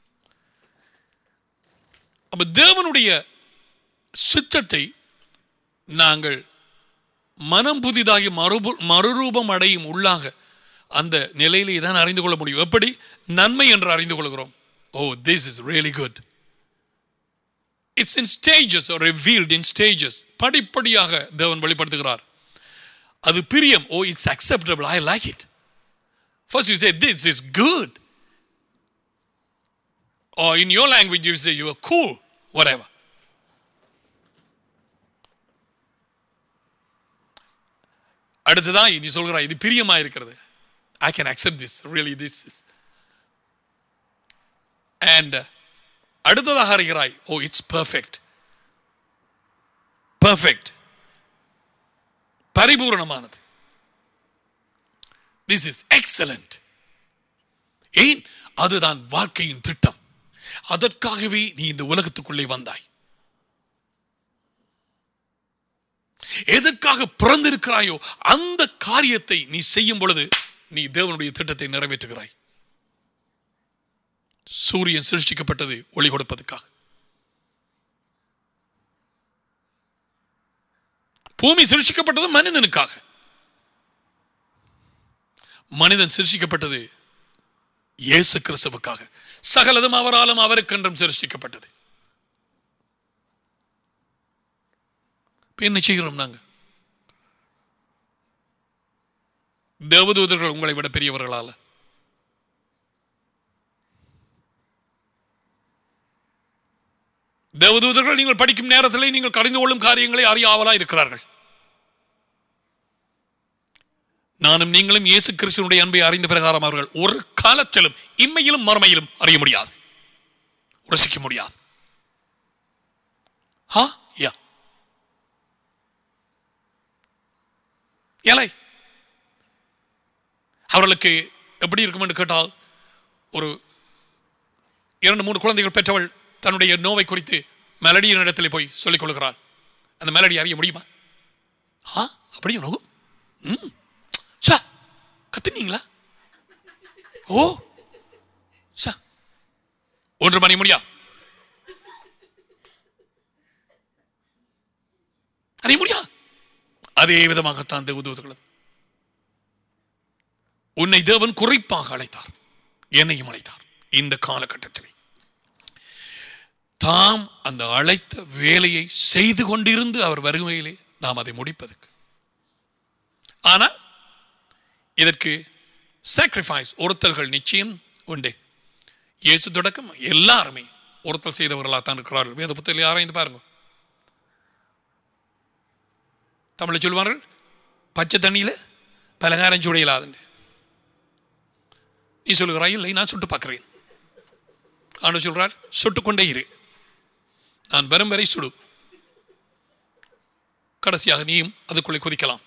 அப்ப தேவனுடைய சித்தத்தை நாங்கள் மனம் புதிதாகி மறுபு மறுரூபம் அடையும் உள்ளாக அந்த நிலையிலே தான் அறிந்து கொள்ள முடியும் எப்படி நன்மை என்று அறிந்து கொள்கிறோம் oh this is really good it's in stages revealed in stages படிப்படியாக தேவன் வெளிப்படுத்துகிறார் அது பிரியம் oh it's acceptable I like it first you say this is good or in your language you say you are cool whatever அடுத்ததான் நீ சொல்கிறாய் இது பிரியமா இருக்கிறது I can accept this really this is and அடுத்ததாக அறிகிறாய் ஓ இட்ஸ் பர்ஃபெக்ட் பர்ஃபெக்ட் பரிபூரணமானது திஸ் இஸ் எக்ஸலண்ட் ஏன் அதுதான் வாழ்க்கையின் திட்டம் அதற்காகவே நீ இந்த உலகத்துக்குள்ளே வந்தாய் எதற்காக பிறந்திருக்கிறாயோ அந்த காரியத்தை நீ செய்யும் பொழுது நீ தேவனுடைய திட்டத்தை நிறைவேற்றுகிறாய் சூரியன் சிருஷ்டிக்கப்பட்டது ஒளி கொடுப்பதற்காக பூமி சிருஷ்டிக்கப்பட்டது மனிதனுக்காக மனிதன் சிருஷ்டிக்கப்பட்டது இயேசு கிறிஸ்துவுக்காக சகலதும் அவராலும் அவருக்கென்றும் சிருஷ்டிக்கப்பட்டது என்ன செய்கிறோம் நாங்க தேவதூதர்கள் உங்களை விட பெரியவர்களால தேவதூதர்கள் நீங்கள் படிக்கும் நேரத்தில் நீங்கள் கடிந்து கொள்ளும் காரியங்களை அறியாவலா இருக்கிறார்கள் நானும் நீங்களும் இயேசு கிறிஸ்துவனுடைய அன்பை அறிந்த பிரகாரம் அவர்கள் ஒரு காலத்திலும் இம்மையிலும் மறுமையிலும் அறிய முடியாது ரசிக்க முடியாது ஹா யா ஏலை அவர்களுக்கு எப்படி இருக்கும் என்று கேட்டால் ஒரு இரண்டு மூணு குழந்தைகள் பெற்றவள் தன்னுடைய நோவை குறித்து மெலடியின் இடத்துல போய் சொல்லிக் கொள்கிறாள் அந்த மெலடி அறிய முடியுமா ஆ அப்படியே நோகு ம் சா கத்துனீங்களா ஓ சா ஒன்று மணி முடியா அறிய முடியா அதே விதமாகத்தான் தேவதூதர்களும் உன்னை தேவன் குறிப்பாக அழைத்தார் என்னையும் அழைத்தார் இந்த காலகட்டத்தில் தாம் அந்த அழைத்த வேலையை செய்து கொண்டிருந்து அவர் வருகையிலே நாம் அதை முடிப்பதற்கு ஆனால் இதற்கு சாக்ரிஃபைஸ் ஒருத்தல்கள் நிச்சயம் உண்டு இயேசு தொடக்கம் எல்லாருமே ஒருத்தல் செய்தவர்களாக தான் இருக்கிறார்கள் வேத புத்தகத்தில் ஆராய்ந்து பாருங்க தமிழில் சொல்வார்கள் பச்சை தண்ணியில் பலகாரம் சுடையலாதுண்டு நீ சொல்லுகிறாய் இல்லை நான் சுட்டு பார்க்கிறேன் ஆண்டு சொல்றார் சுட்டுக்கொண்டே இரு நான் வரும் வரை சுடு கடைசியாக நீயும் அதுக்குள்ளே குதிக்கலாம்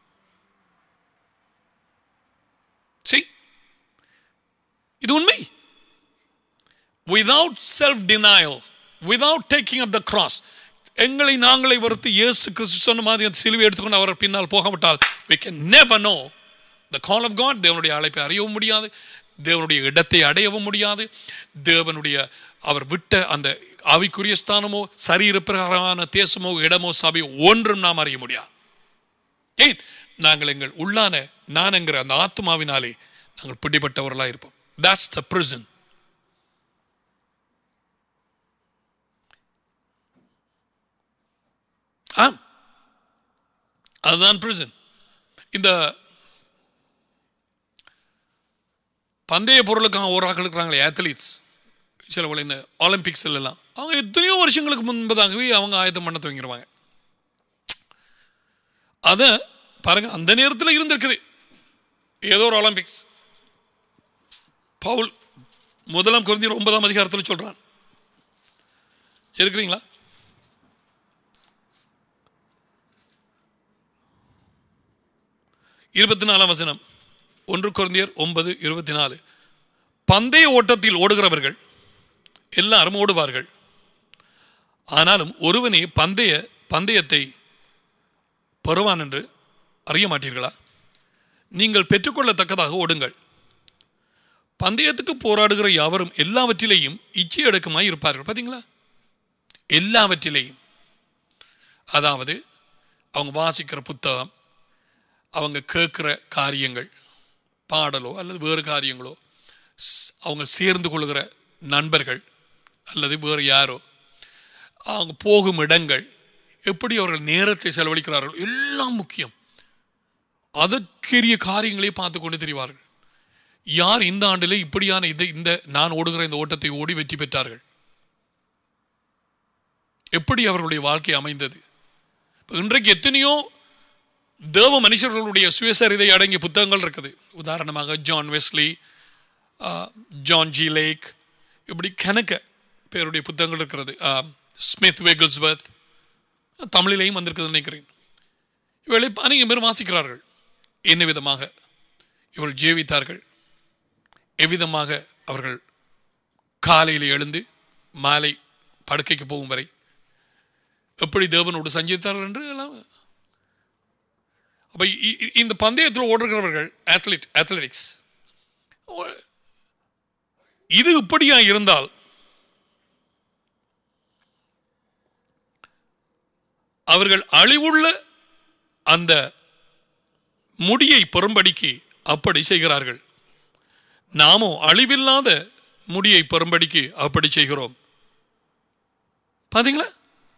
See? இது உண்மை without self denial without taking up the cross எங்களை நாங்களே வறுத்து இயேசு கிறிஸ்து சொன்ன மாதிரி அந்த சிலுவை எடுத்துக்கொண்டு அவர் பின்னால் போகாவிட்டால் we can never know the call of God தேவனுடைய அழைப்பை அறியவும் முடியாது தேவனுடைய இடத்தை அடையவும் முடியாது தேவனுடைய அவர் விட்ட அந்த ஆவிக்குரிய ஸ்தானமோ சரீர பிரகாரமான தேசமோ இடமோ சபையோ ஒன்றும் நாம் அறிய முடியாது ஏன் நாங்கள் எங்கள் உள்ளான நான் என்கிற அந்த ஆத்மாவினாலே நாங்கள் பிடிபட்டவர்களாக இருப்போம் that's the prison ஆம் அதுதான் prison இந்த பந்தய பொருளுக்காக ஒரு ஆக்கள் இருக்கிறாங்களே ஆத்லீட்ஸ் சில இந்த ஒலிம்பிக்ஸ் எல்லாம் அவங்க எத்தனையோ வருஷங்களுக்கு முன்பதாகவே அவங்க ஆயத்தம் பண்ண துவங்கிடுவாங்க அதை பாருங்க அந்த நேரத்தில் இருந்திருக்குது ஏதோ ஒரு ஒலிம்பிக்ஸ் பவுல் முதலாம் குறைந்த ஒன்பதாம் அதிகாரத்தில் சொல்றான் இருக்கிறீங்களா இருபத்தி நாலாம் வசனம் ஒன்று குழந்தையர் ஒன்பது இருபத்தி நாலு பந்தய ஓட்டத்தில் ஓடுகிறவர்கள் எல்லாரும் ஓடுவார்கள் ஆனாலும் ஒருவனே பந்தய பந்தயத்தை பெறுவான் என்று அறிய மாட்டீர்களா நீங்கள் பெற்றுக்கொள்ளத்தக்கதாக ஓடுங்கள் பந்தயத்துக்கு போராடுகிற யாவரும் எல்லாவற்றிலேயும் இச்சை அடக்கமாய் இருப்பார்கள் பார்த்தீங்களா எல்லாவற்றிலேயும் அதாவது அவங்க வாசிக்கிற புத்தகம் அவங்க கேட்குற காரியங்கள் பாடலோ அல்லது வேறு காரியங்களோ ஸ்- அவங்க சேர்ந்து கொள்கிற நண்பர்கள் அல்லது வேறு யாரோ அவங்க போகும் இடங்கள் எப்படி அவர்கள் நேரத்தை செலவழிக்கிறார்கள் எல்லாம் முக்கியம் அதற்கரிய காரியங்களை பார்த்து கொண்டு தெரிவார்கள் யார் இந்த ஆண்டிலே இப்படியான இந்த இந்த நான் ஓடுகிற இந்த ஓட்டத்தை ஓடி வெற்றி பெற்றார்கள் எப்படி அவர்களுடைய வாழ்க்கை அமைந்தது இப்ப இன்றைக்கு எத்தனையோ தேவ மனுஷர்களுடைய சுயசரிதை அடங்கிய புத்தகங்கள் இருக்குது உதாரணமாக John Wesley ah, John G Lake இப்படி கணக்க பேருடைய புத்தகங்கள் இருக்கிறது ஆ, ஸ்மித் வெகிள்ஸ்வர்த் தமிழிலையும் வந்திருக்குதுன்னு நினைக்கிறேன் இவளை அநேக பேர் வாசிக்கிறார்கள் என்ன விதமாக இவர்கள் ஜீவித்தார்கள் எவ்விதமாக அவர்கள் காலையில் எழுந்து மாலை படுக்கைக்கு போகும் வரை எப்படி தேவனோடு சஞ்சரித்தார்கள் என்று எல்லாம் அப்ப இ- இ- இந்த பந்தயத்தில் ஓடுகிறவர்கள் அத்லீட் அத்லெட்டிக்ஸ் இது இப்படியா இருந்தால் அவர்கள் அழிவுள்ள அந்த முடியை பெறும்படிக்கு அப்படி செய்கிறார்கள் நாமோ அழிவில்லாத முடியை பெறும்படிக்கு அப்படி செய்கிறோம் பாத்தீங்களா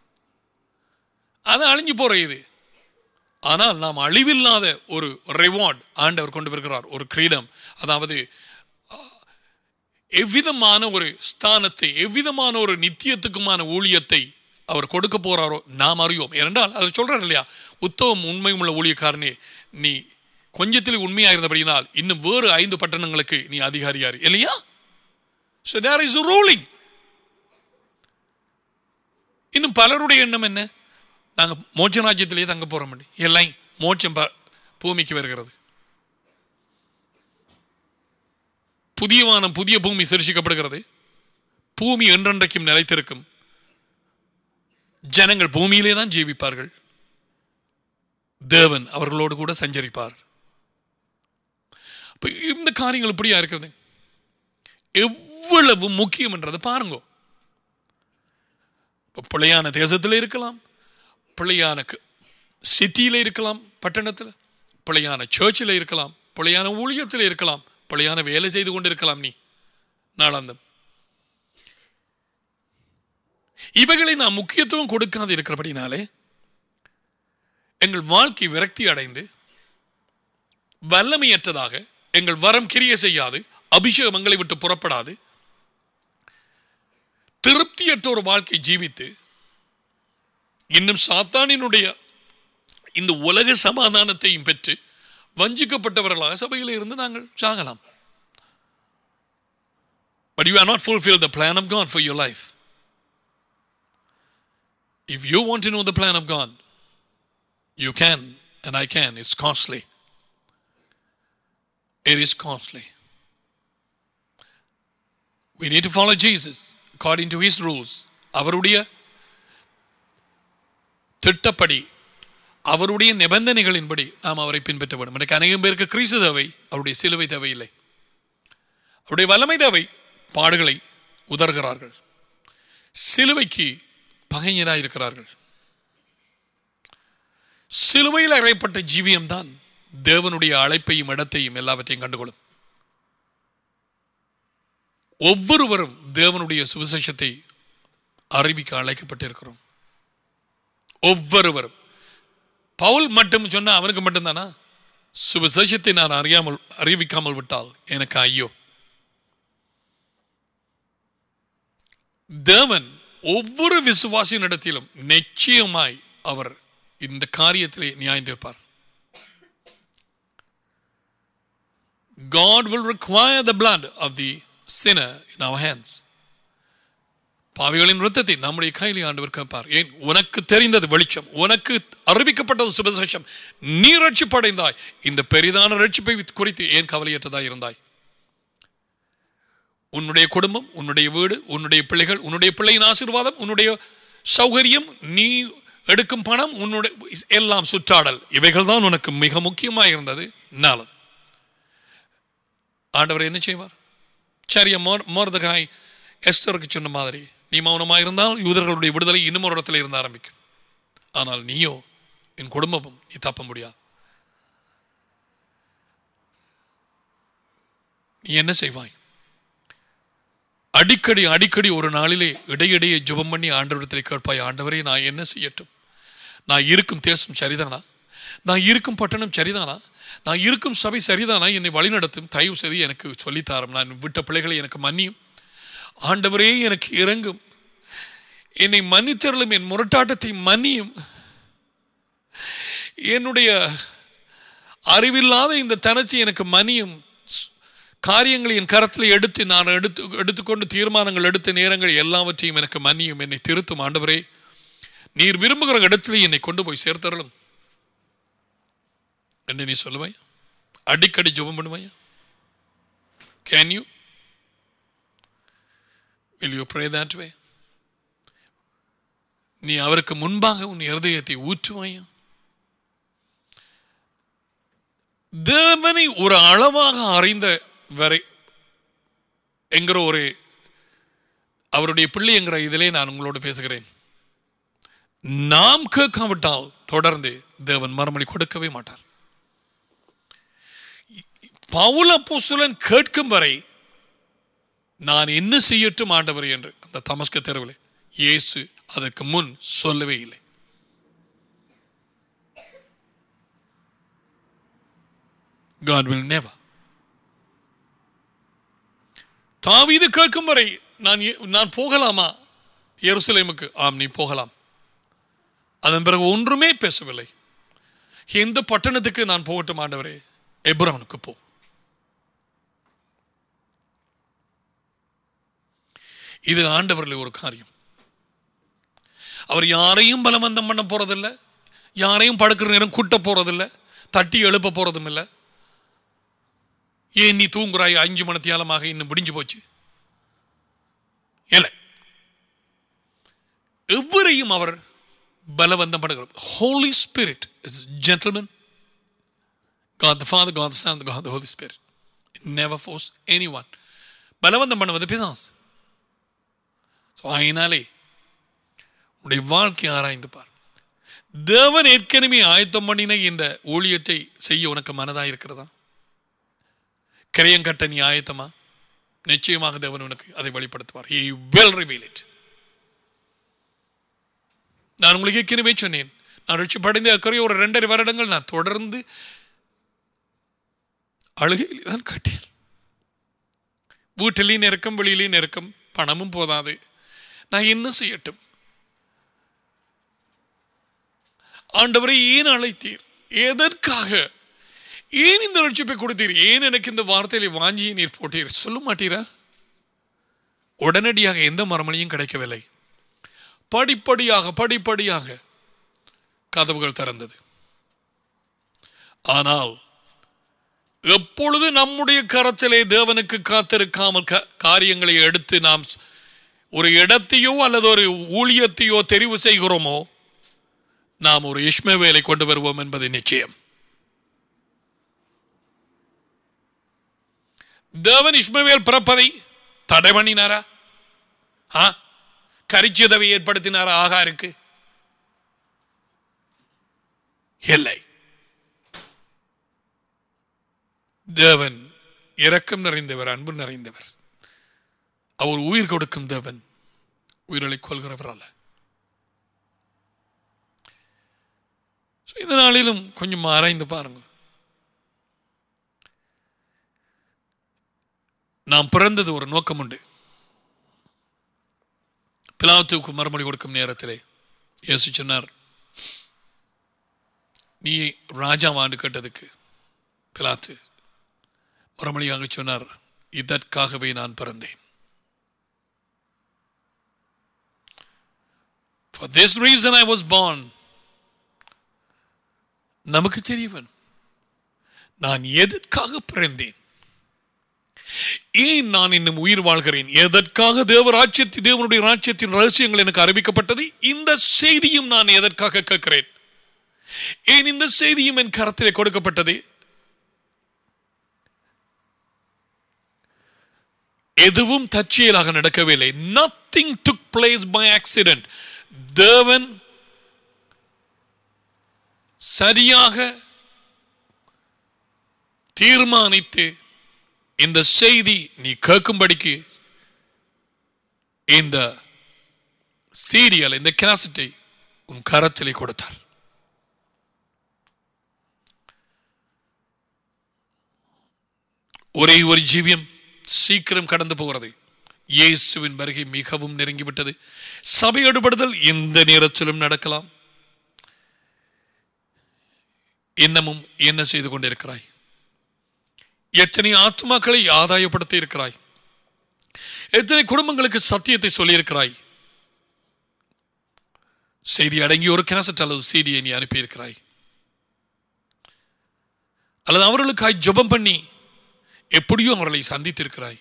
அது அழிஞ்சு போற இது ஆனால் நாம் அழிவில்லாத ஒரு ரிவார்ட் ஆண்டவர் கொண்டு வருகிறார் ஒரு கிரீடம் அதாவது அஹ், எவ்விதமான ஒரு ஸ்தானத்தை எவ்விதமான ஒரு நித்தியத்துக்குமான ஊழியத்தை அவர் கொடுக்க போறாரோ நாம் அறியோம் ஏனென்றால் அவர் சொல்றார் இல்லையா உத்தவம் உண்மை உள்ள ஊழியக்காரனே நீ கொஞ்சத்தில் உண்மையா இருந்தபடியினால் இன்னும் வேறு ஐந்து பட்டணங்களுக்கு நீ அதிகாரியாரு இல்லையா So there is a ruling. இன்னும் பலருடைய எண்ணம் என்ன நாங்க மோட்ச ராஜ்யத்திலேயே தங்க போறோம் எல்லாம் மோட்சம் ப- பூமிக்கு வருகிறது புதிய வானம் புதிய பூமி சிருஷிக்கப்படுகிறது பூமி என்றென்றைக்கும் நிலைத்திருக்கும் ஜனங்கள் பூமியிலே தான் ஜீவிப்பார்கள் தேவன் அவர்களோடு கூட சஞ்சரிப்பார் அப்ப இந்த காரியங்கள் இப்படியா இருக்கிறது எவ்வளவு முக்கியம் என்றதை பாருங்க இப்ப பிள்ளையான தேசத்தில் இருக்கலாம் பிள்ளையான சிட்டியில் இருக்கலாம் பட்டணத்தில் பிள்ளையான சர்ச்சில் இருக்கலாம் பிள்ளையான ஊழியத்தில் இருக்கலாம் பிள்ளையான வேலை செய்து கொண்டு இருக்கலாம் நீ நாளாந்தம் இவைகளை நாம் முக்கியத்துவம் கொடுக்காது இருக்கிறபடினாலே எங்கள் வாழ்க்கை விரக்தி அடைந்து வல்லமையற்றதாக எங்கள் வரம் கிரிய செய்யாது அபிஷேகம் எங்களை விட்டு புறப்படாது திருப்தியற்ற ஒரு வாழ்க்கை ஜீவித்து இன்னும் சாத்தானினுடைய இந்த உலக சமாதானத்தையும் பெற்று வஞ்சிக்கப்பட்டவர்களாக சபையில் இருந்து நாங்கள் சாகலாம் But you are not fulfilled the plan of God for your life. If you want to know the plan of God, you can, and I can. It's costly. It is costly. We need to follow Jesus according to his rules, அவருடைய திட்டப்படி அவருடைய நிபந்தனைகளின்படி நாம் அவரை பின்பற்ற வேண்டும் எனக்கு அநேகம் பேருக்கு கிறிஸ்து தேவை அவருடைய சிலுவை தேவையில்லை அவருடைய வல்லமை தேவை பாடுகளை உதர்கிறார்கள் சிலுவைக்கு பகைஞராக இருக்கிறார்கள் சிலுவையில் அறையப்பட்ட ஜீவியம்தான் தேவனுடைய அழைப்பையும் இடத்தையும் எல்லாவற்றையும் கண்டுகொள்ளும் ஒவ்வொருவரும் தேவனுடைய சுவிசேஷத்தை அறிவிக்க அழைக்கப்பட்டிருக்கிறோம் ஒவ்வொருவரும் பவுல் மட்டும் சொன்னா அவனுக்கு மட்டும்தானா சுவிசேஷத்தை நான் அறியாமல் அறிவிக்காமல் விட்டால் எனக்கு ஐயோ தேவன் ஒவ்வொரு விசுவாசியினிடத்திலும் நிச்சயமாய் அவர் இந்த காரியத்திலே நியாயந்திருப்பார் God will require the blood of the sinner in our hands. பாவிகளின் ரத்தத்தை நம்முடைய கையில் ஆண்டவர் கேட்பார் ஏன் உனக்கு தெரிந்தது வெளிச்சம் உனக்கு அறிவிக்கப்பட்டது சுபசேஷம் நீ ரட்சிப்படைந்தாய் இந்த பெரிதான ரட்சிப்பை குறித்து ஏன் கவலையற்றதாய் இருந்தாய் உன்னுடைய குடும்பம் உன்னுடைய வீடு உன்னுடைய பிள்ளைகள் உன்னுடைய பிள்ளையின் ஆசீர்வாதம் உன்னுடைய சௌகரியம் நீ எடுக்கும் பணம் உன்னுடைய எல்லாம் சுற்றாடல் இவைகள் தான் உனக்கு மிக முக்கியமாக இருந்தது நல்லது ஆண்டவர் என்ன செய்வார் சரியா மோர் மோர்தகாய் எஸ்டருக்கு சொன்ன மாதிரி நீ மௌனமாக இருந்தால் யூதர்களுடைய விடுதலை இன்னும் ஒரு இடத்துல இருந்து ஆரம்பிக்கும் ஆனால் நீயோ என் குடும்பமும் நீ தப்ப முடியாது நீ என்ன செய்வாய் அடிக்கடி அடிக்கடி ஒரு நாளிலே இடையிடையே ஜெபம் பண்ணி ஆண்டவரத்தில் கேட்பாய் ஆண்டவரே நான் என்ன செய்யட்டும் நான் இருக்கும் தேசம் சரிதானா நான் இருக்கும் பட்டணம் சரிதானா நான் இருக்கும் சபை சரிதானா என்னை வழிநடத்தும் தயவு செய்து எனக்கு சொல்லித்தாரும் நான் விட்ட பிள்ளைகளை எனக்கு மன்னியும் ஆண்டவரே எனக்கு இறங்கும் என்னை மன்னித்தருளும் என் முரட்டாட்டத்தை மன்னியும் என்னுடைய அறிவில்லாத இந்த தனச்சி எனக்கு மன்னியும் காரியங்களை என் கரத்தில் எடுத்து நான் எடுத்து எடுத்துக்கொண்டு தீர்மானங்கள் எடுத்த நேரங்கள் எல்லாவற்றையும் எனக்கு மன்னியும் என்னை திருத்தும் ஆண்டவரே நீர் விரும்புகிற இடத்துல என்னை கொண்டு போய் சேர்த்தரலும் என்று நீ சொல்லுவாய் அடிக்கடி ஜெபம் பண்ணுவாயா can you will you pray that way நீ அவருக்கு முன்பாக உன் இருதயத்தை ஊற்றுவாயா தேவனை ஒரு அளவாக அறிந்த வரை என்கிற ஒரு அவருடைய பிள்ளை என்கிற இதிலே நான் உங்களோடு பேசுகிறேன் நாம் கேட்காவிட்டால் தொடர்ந்து தேவன் மறுமொழி கொடுக்கவே மாட்டார் பவுல அப்போஸ்தலன் கேட்கும் வரை நான் என்ன செய்யட்டும் ஆண்டவர் என்று அந்த தமஸ்க தெருவில் இயேசு அதற்கு முன் சொல்லவே இல்லை God will never தாவீது கேட்கும் வரை நான் எ- நான் போகலாமா எருசலேமுக்கு ஆம் நீ போகலாம் அதன் பிறகு ஒன்றுமே பேசவில்லை எந்த பட்டணத்துக்கு நான் போகட்டும் ஆண்டவரே எப்ரோனுக்கு போ இது ஆண்டவரில் ஒரு காரியம் அவர் யாரையும் பலவந்தம் பண்ண போறதில்ல யாரையும் படுக்கிற நேரம் கூட்ட போறதில்ல தட்டி எழுப்ப போறதும் இல்லை ஏன் நீ தூங்குறாய் அஞ்சு மணித்தியாலமாக இன்னும் முடிஞ்சு போச்சு இல்லை எவரையும் அவர் பலவந்தம் பண்ணுகிறார் Holy Spirit is gentleman God the Father, God the Son, God the Holy Spirit. Never force anyone. பலவந்தம் பண்ணுவது பிசாஸ் ஸோ அதனாலே உடைய வாழ்க்கை ஆராய்ந்து பார் தேவன் ஏற்கனவே ஆயத்தம் பண்ணின இந்த ஊழியத்தை செய்ய உனக்கு மனதாக இருக்கிறதா கிரையங்கட்ட நீ ஆயத்தமா நிச்சயமாக தேவன் உனக்கு அதை வெளிப்படுத்துவார் he will reveal it நான் உங்களுக்கு ஏற்கனவே சொன்னேன் நான் ரட்சிப்படைந்த அக்கறை ஒரு ரெண்டரை வருடங்கள் நான் தொடர்ந்து அழுகையில் தான் கட்டேன் வீட்டிலையும் நெருக்கம் வெளியிலையும் நெருக்கம் பணமும் போதாது நான் என்ன செய்யட்டும் ஆண்டவரை ஏன் அழைத்தீர் எதற்காக ஏன் இந்த ரட்சிப்பை கொடுத்தீர் ஏன் எனக்கு இந்த வார்த்தையில வாஞ்சியை நீர் போட்டீர் சொல்ல மாட்டீரா உடனடியாக எந்த மறுமொழியும் கிடைக்கவில்லை படிப்படியாக படிப்படியாக கதவுகள் திறந்தது ஆனால் எப்பொழுது நம்முடைய கரத்திலே தேவனுக்கு காத்திருக்காமல் க- காரியங்களை எடுத்து நாம் ஒரு இடத்தையோ அல்லது ஒரு ஊழியத்தையோ தெரிவு செய்கிறோமோ நாம் ஒரு இஷ்மவேலை கொண்டு வருவோம் என்பது நிச்சயம் தேவன் இஷ்மவேல் பிறப்பதை தடை பண்ணினாரா ஆ கரிச்சுதவை ஏற்படுத்தினாரா ஆகாருக்கு இல்லை தேவன் இரக்கம் நிறைந்தவர் அன்பு நிறைந்தவர் அவர் உயிர் கொடுக்கும் தேவன் உயிரலை கொள்கிறவர் அல்ல So, இந்த நாளிலும் கொஞ்சம் ஆராய்ந்து பாருங்க நாம் பிறந்தது ஒரு நோக்கம் உண்டு பிலாத்துவுக்கு மறுமொழி கொடுக்கும் நேரத்திலே இயேசு சொன்னார் நீ ராஜாவாண்டு கேட்டதுக்கு பிலாத்து மறுமொழியாக சொன்னார் இதற்காகவே நான் பிறந்தேன் For this reason I was born. நமக்கு தெரியவன் நான் எதற்காக பிறந்தேன் ஏன் நான் இன்னும் உயிர் வாழ்கிறேன் எதற்காக தேவ ராஜ்யத்தின் தேவனுடைய ராஜ்யத்தின் ரகசியங்கள் எனக்கு அறிவிக்கப்பட்டது இந்த செய்தியும் நான் எதற்காக கேட்கிறேன் ஏன் இந்த செய்தியும் என் கரத்திலே கொடுக்கப்பட்டது எதுவும் தற்செயலாக நடக்கவில்லை nothing took place by accident தேவன் சரியாக தீர்மானித்து இந்த செய்தி நீ கேட்கும்படிக்கு இந்த சீரியல் இந்த கேசட்டை உன் கரத்திலே கொடுத்தார் ஒரே ஒரு ஜீவியம் சீக்கிரம் கடந்து போகிறது இயேசுவின் வருகை மிகவும் நெருங்கிவிட்டது சபை அடுபடுதல் எந்த நேரத்திலும் நடக்கலாம் இன்னமும் என்ன செய்து கொண்டிருக்கிறாய் எத்தனை ஆத்மாக்களை ஆதாயப்படுத்தி இருக்கிறாய் எத்தனை குடும்பங்களுக்கு சத்தியத்தை சொல்லியிருக்கிறாய் செய்தி அடங்கி ஒரு கேசட் அல்லது செய்தியை நீ அனுப்பியிருக்கிறாய் அல்லது அவர்களுக்காய் ஜெபம் பண்ணி எப்படியோ அவர்களை சந்தித்திருக்கிறாய்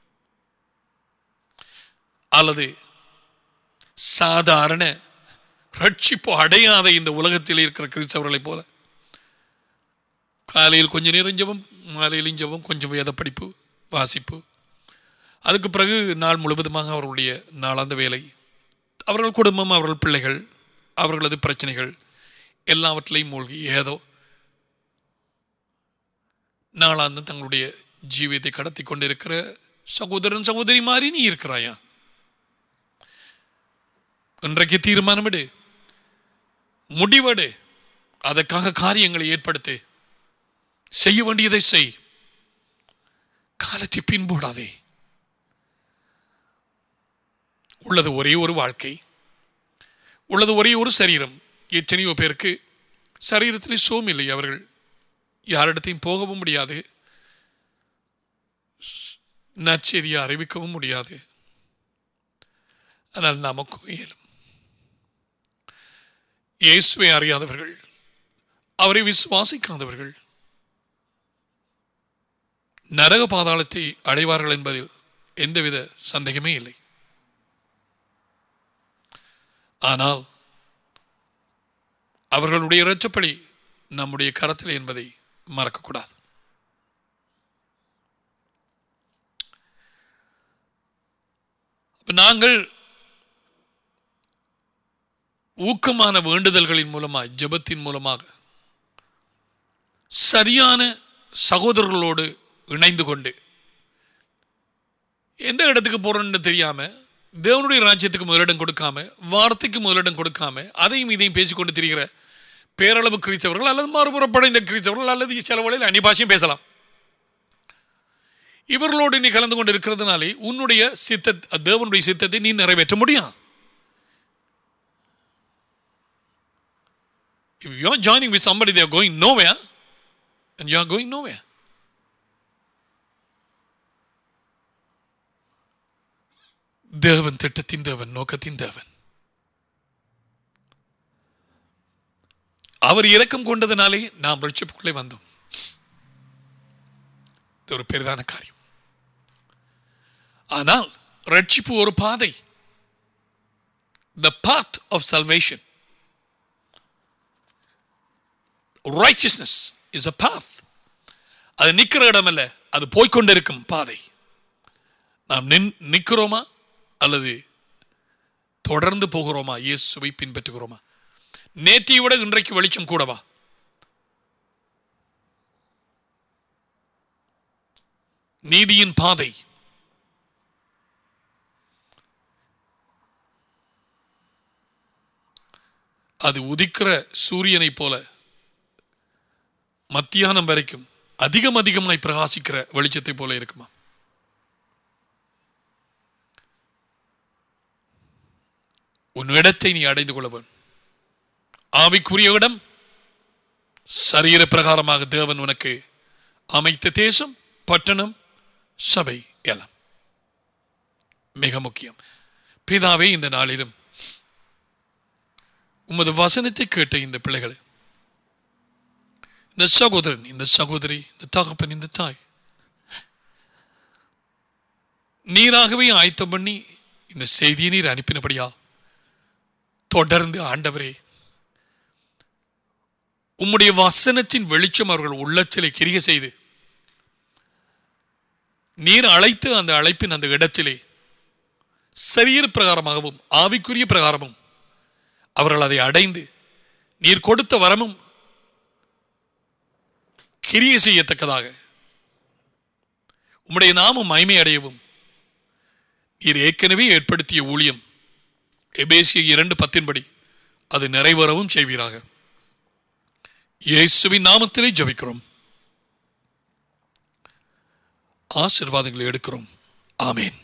அல்லது சாதாரண ரட்சிப்பு அடையாத இந்த உலகத்தில் இருக்கிற கிறிஸ்தவர்களைப் போல காலையில் கொஞ்ச நேரம் ஜெபம் மாலையிலும் ஜெபம் கொஞ்சம் வேத படிப்பு வாசிப்பு அதுக்கு பிறகு நாள் முழுவதுமாக அவர்களுடைய நாளாந்த வேலை அவர்கள் குடும்பம் அவர்கள் பிள்ளைகள் அவர்களது பிரச்சனைகள் எல்லாவற்றிலையும் மூழ்கி ஏதோ நாளாந்து தங்களுடைய ஜீவியத்தை கடத்தி கொண்டிருக்கிற சகோதரன் சகோதரி மாதிரி நீ இருக்கிறாயா இன்றைக்கு தீர்மானமிடு முடிவெடு அதற்காக காரியங்களை ஏற்படுத்து செய்ய வேண்டியதை செய் காலத்தை பின்போடாதே உள்ளது ஒரே ஒரு வாழ்க்கை உள்ளது ஒரே ஒரு சரீரம் எத்தனையோ பேருக்கு சரீரத்திலே சோம் இல்லை அவர்கள் யாரிடத்தையும் போகவும் முடியாது நற்செய்தியை அறிவிக்கவும் முடியாது ஆனால் நமக்கு இயலும் இயேசுவை அறியாதவர்கள் அவரை விசுவாசிக்காதவர்கள் நரக பாதாளத்தை அடைவார்கள் என்பதில் எந்தவித சந்தேகமே இல்லை ஆனால் அவர்களுடைய இரச்சப்படி நம்முடைய கரத்தில் என்பதை மறக்கக்கூடாது அப்ப நாங்கள் ஊக்கமான வேண்டுதல்களின் மூலமாக ஜெபத்தின் மூலமாக சரியான சகோதரர்களோடு இணைந்து கொண்டு எந்த இடத்துக்கு போறோம்னு தெரியாம தேவனுடைய ராஜ்யத்துக்கு முதலிடம் கொடுக்காம வார்த்தைக்கு முதலிடம் கொடுக்காம அதையும் இதையும் பேசிக்கொண்டு திரிகிற பேரளவு கிறிஸ்தவர்கள் அல்லது மறுபுறப்படைந்த கிறிஸ்தவர்கள் அல்லது சில வழியில் அந்நிபாஷையும் பேசலாம் இவர்களோடு நீ கலந்து கொண்டு இருக்கிறதுனாலே உன்னுடைய சித்த தேவனுடைய சித்தத்தை நீ நிறைவேற்ற முடியும் If you're joining with somebody, they're going nowhere, and you're going nowhere. தேவன் திட்டத்தின் தேவன் நோக்கத்தின் தேவன் அவர் இரக்கம் கொண்டதினாலே நாம் ரட்சிப்புக்குள்ளே வந்தோம் இது ஒரு பெரிதான காரியம் ஆனால் ரட்சிப்பு ஒரு பாதை the path of salvation righteousness is a path அது நிற்கிற இடம் அல்ல அது போய்க்கொண்டிருக்கும் பாதை நாம் நின் நிற்கிறோமா அல்லது தொடர்ந்து போகிறோமா இயேசுவை பின்பற்றுகிறோமா நேற்றை விட இன்றைக்கு வெளிச்சம் கூடவா நீதியின் பாதை அது உதிக்கிற சூரியனைப் போல மத்தியானம் வரைக்கும் அதிகம் அதிகமாய் பிரகாசிக்கிற வெளிச்சத்தை போல இருக்குமா உன் இடத்தை நீ அடைந்து கொள்ளவன் ஆவிக்குரிய இடம் சரீர பிரகாரமாக தேவன் உனக்கு அமைத்த தேசம் பட்டணம் சபை எல்லாம் மிக முக்கியம் பிதாவே இந்த நாளிலும் உமது வசனத்தை கேட்ட இந்த பிள்ளைகளை இந்த சகோதரன் இந்த சகோதரி இந்த தகப்பன் இந்த தாய் நீராகவே ஆயத்தம் பண்ணி இந்த செய்தியை நீர் அனுப்பினபடியா தொடர்ந்து ஆண்டவரே உம்முடைய வசனத்தின் வெளிச்சம் அவர்கள் உள்ளத்திலே கிரிய செய்து நீர் அழைத்து அந்த அழைப்பின் அந்த இடத்திலே சரீர பிரகாரமாகவும் ஆவிக்குரிய பிரகாரமும் அவர்கள் அதை அடைந்து நீர் கொடுத்த வரமும் கிரிய செய்யத்தக்கதாக உம்முடைய நாமம் மகிமை அடையவும் நீர் ஏற்கனவே ஏற்படுத்திய ஊழியம் எபேசிய இரண்டு பத்தின்படி அது நிறைவேறவும் செய்வீராக இயேசுவின் நாமத்திலே ஜபிக்கிறோம் ஆசிர்வாதங்களை எடுக்கிறோம் ஆமேன்